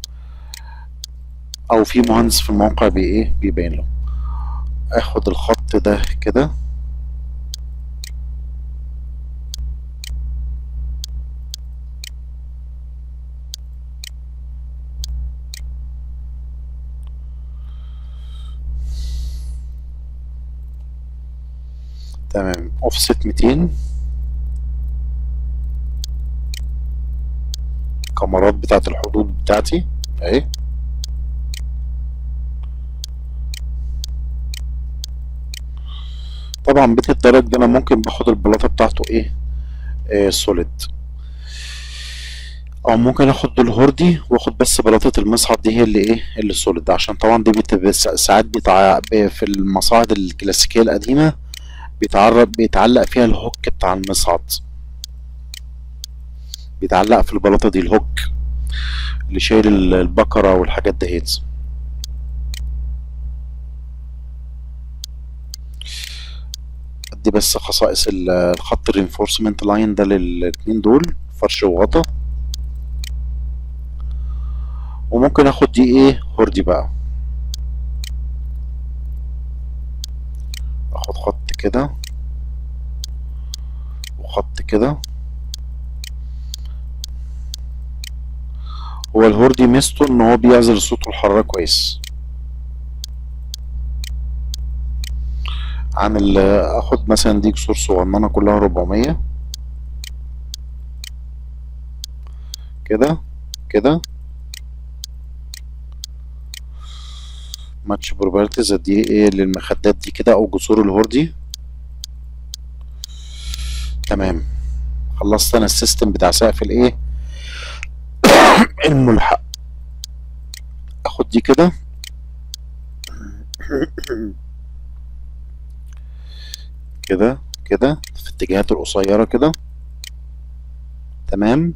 او في مهندس في الموقع بي ايه بيبين له اخد الخط ده كده تمام اوفست 200 الكاميرات بتاعت الحدود بتاعتي اهي طبعا بيت الدرج ده انا ممكن باخد البلاطه بتاعته ايه آه سوليد او ممكن اخد الهوردي واخد بس بلاطه المصعد دي هي اللي ايه اللي سوليد عشان طبعا دي بتبقى سا- ساعات بتاع في المصاعد الكلاسيكيه القديمه بيتعرض بيتعلق فيها الهوك بتاع المصعد بيتعلق في البلاطه دي الهوك اللي شايل ال- البكره والحاجات دهيت دي بس خصائص ال- الخط الرينفورسمنت لاين ده للاتنين دول فرش وغطا وممكن اخد دي ايه هوردي بقى اخد خط كده وخط كده هو الهوردي ميزته ان هو بيعزل الصوت والحرارة كويس عن ال اخد مثلا دي كسور صغننة كلها 400 كده كده ماتش بروبرتيز دي ايه للمخدات دي كده او جسور الهوردي تمام خلصت انا السيستم بتاع سقف الايه الملحق اخد دي كده كده كده في الاتجاهات القصيرة كده تمام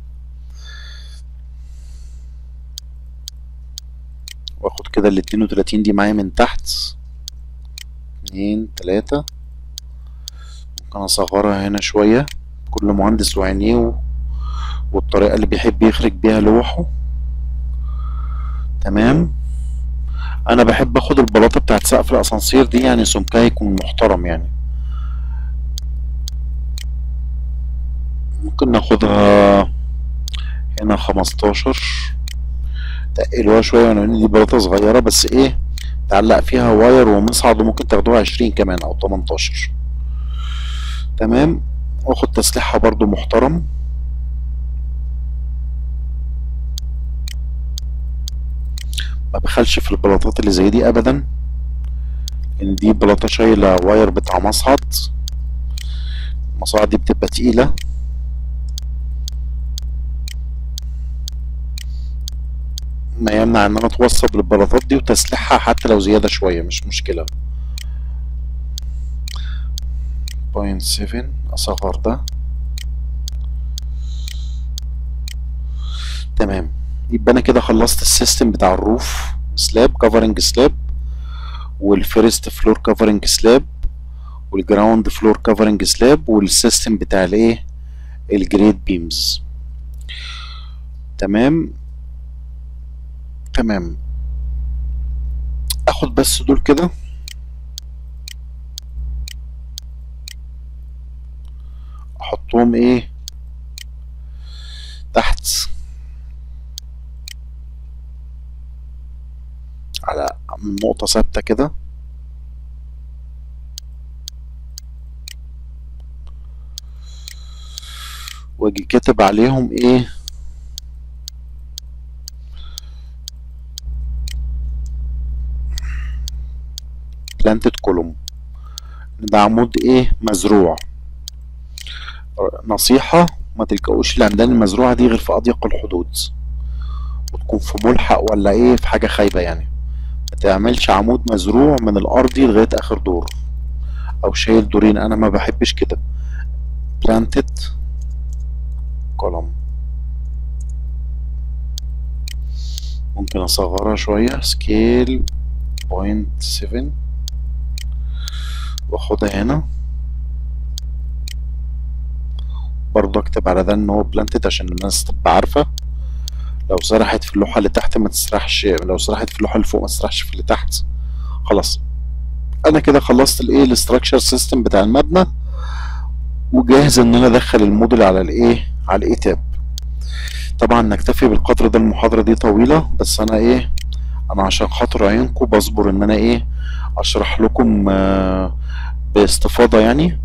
واخد كده ال 32 دي معايا من تحت اتنين تلاتة ممكن اصغرها هنا شوية كل مهندس وعينيه و- والطريقة اللي بيحب يخرج بيها لوحه تمام انا بحب اخد البلاطة بتاعت سقف الاسانسير دي يعني سمكها يكون محترم يعني ممكن ناخدها هنا خمستاشر تقلوها شوية لان دي بلاطة صغيرة بس ايه تعلق فيها واير ومصعد وممكن تاخدوها عشرين كمان او تمنتاشر تمام واخد تسليحها برضو محترم ما بخلش في البلاطات اللي زي دي ابدا ان دي بلاطة شايلة واير بتاع مصعد المصاعد دي بتبقى تقيلة ما يمنع ان انا اتوصل بالبلاطات دي وتسليحها حتى لو زيادة شوية مش مشكلة بوينت سيفن اصغر ده تمام يبقى انا كده خلصت السيستم بتاع الروف سلاب كفرنج سلاب والفيرست فلور كفرنج سلاب والجراوند فلور كفرنج سلاب والسيستم بتاع الايه الجريد بيمز تمام تمام اخد بس دول كده احطهم ايه تحت على نقطة ثابتة كده واجي كاتب عليهم ايه بلانتد كولوم ده عمود ايه مزروع نصيحة ما تلقوش العمدان المزروعة دي غير في أضيق الحدود وتكون في ملحق ولا ايه في حاجة خايبة يعني ما تعملش عمود مزروع من الأرضي لغاية آخر دور أو شايل دورين أنا ما بحبش كده planted column ممكن أصغرها شوية سكيل بوينت سفن واخدها هنا برضه اكتب على ده ان هو بلانتد عشان الناس تبقى عارفة لو سرحت في اللوحة اللي تحت ما تسرحش لو سرحت في اللوحة اللي فوق ما تسرحش في اللي تحت خلاص انا كده خلصت الايه الاستراكشر سيستم بتاع المبنى وجاهز ان انا ادخل الموديل على الايه على الاي تاب طبعا نكتفي بالقدر ده المحاضرة دي طويلة بس انا ايه انا عشان خاطر عينكم بصبر ان انا ايه اشرح لكم آه باستفاضة يعني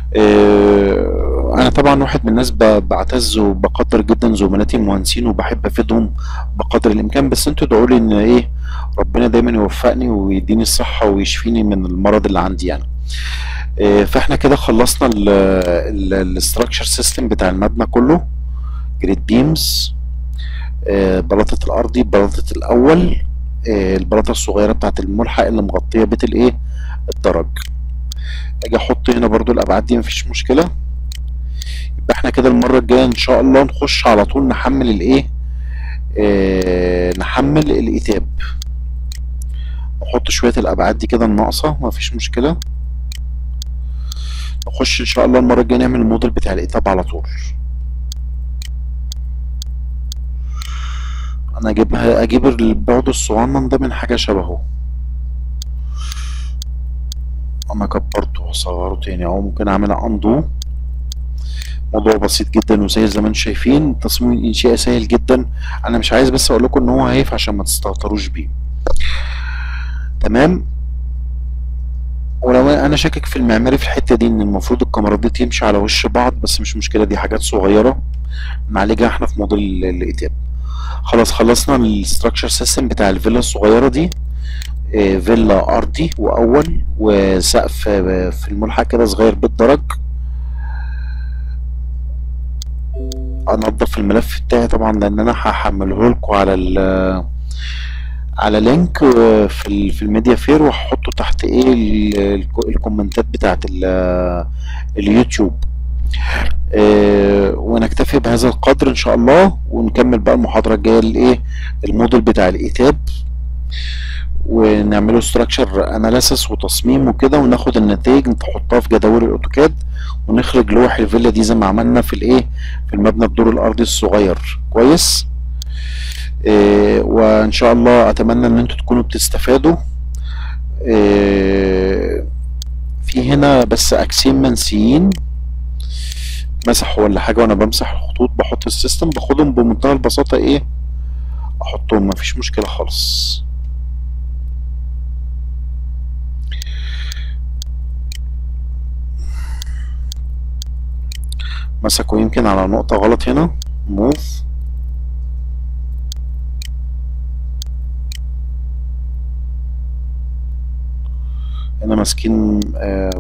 آه انا طبعا واحد من الناس بعتز وبقدر جدا زملاتي المهندسين وبحب افيدهم بقدر الامكان بس انتوا ادعوا لي ان ايه ربنا دايما يوفقني ويديني الصحة ويشفيني من المرض اللي عندي يعني آه فاحنا كده خلصنا الاستراكشر سيستم بتاع المبنى كله جريد بيمز بلاطة الارضي بلاطة الاول البلاطة الصغيرة بتاعت الملحق اللي مغطية بيت الايه الدرج اجي احط هنا برضو الابعاد دي مفيش مشكلة يبقى احنا كده المرة الجاية ان شاء الله نخش على طول نحمل الايه اه نحمل الايتاب نحط شوية الابعاد دي كده الناقصة مفيش مشكلة نخش ان شاء الله المرة الجاية نعمل الموديل بتاع الايتاب على طول انا اجيبها اجيب البعد الصغنن ده من حاجة شبهه انا كبرته وصغره تاني اهو ممكن اعملها اندو موضوع بسيط جدا وسهل زي ما انتم شايفين تصميم الانشاء سهل جدا انا مش عايز بس اقول لكم ان هو هايف عشان ما تستهتروش بيه تمام ولو انا شاكك في المعماري في الحته دي ان المفروض الكاميرات دي تمشي على وش بعض بس مش مشكله دي حاجات صغيره نعالجها احنا في موديل الايتاب خلاص خلصنا الاستراكشر سيستم بتاع الفيلا الصغيره دي اه فيلا ارضي واول وسقف اه في الملحق كده صغير بالدرج انضف الملف بتاعي طبعا لان انا هحمله لكم على ال على لينك في في الميديا فير وهحطه تحت ايه الكومنتات بتاعت اليوتيوب آه ونكتفي بهذا القدر ان شاء الله ونكمل بقى المحاضرة الجاية الايه الموديل بتاع الايتاب ونعمله ستراكشر اناليسس وتصميم وكده وناخد النتائج نحطها في جداول الاوتوكاد ونخرج لوح الفيلا دي زي ما عملنا في الايه في المبنى الدور الارضي الصغير كويس إيه وان شاء الله اتمنى ان انتوا تكونوا بتستفادوا إيه في هنا بس اكسين منسيين مسح ولا حاجه وانا بمسح الخطوط بحط السيستم باخدهم بمنتهى البساطه ايه احطهم مفيش مشكله خالص مسكوا يمكن على نقطة غلط هنا موف هنا ماسكين آه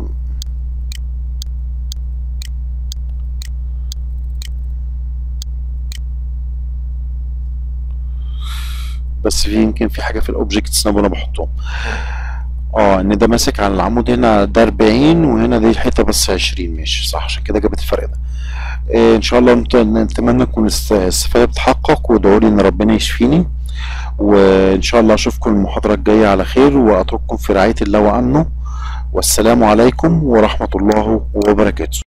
بس في يمكن في حاجة في الاوبجكتس انا بحطهم اه ان ده ماسك على العمود هنا ده 40 وهنا دي الحته بس 20 ماشي صح عشان كده جابت الفرق ده إيه ان شاء الله نت- نتمنى تكون است- الاستفاده بتحقق وادعوا لي ان ربنا يشفيني وان شاء الله اشوفكم المحاضره الجايه على خير واترككم في رعايه الله وامنه والسلام عليكم ورحمه الله وبركاته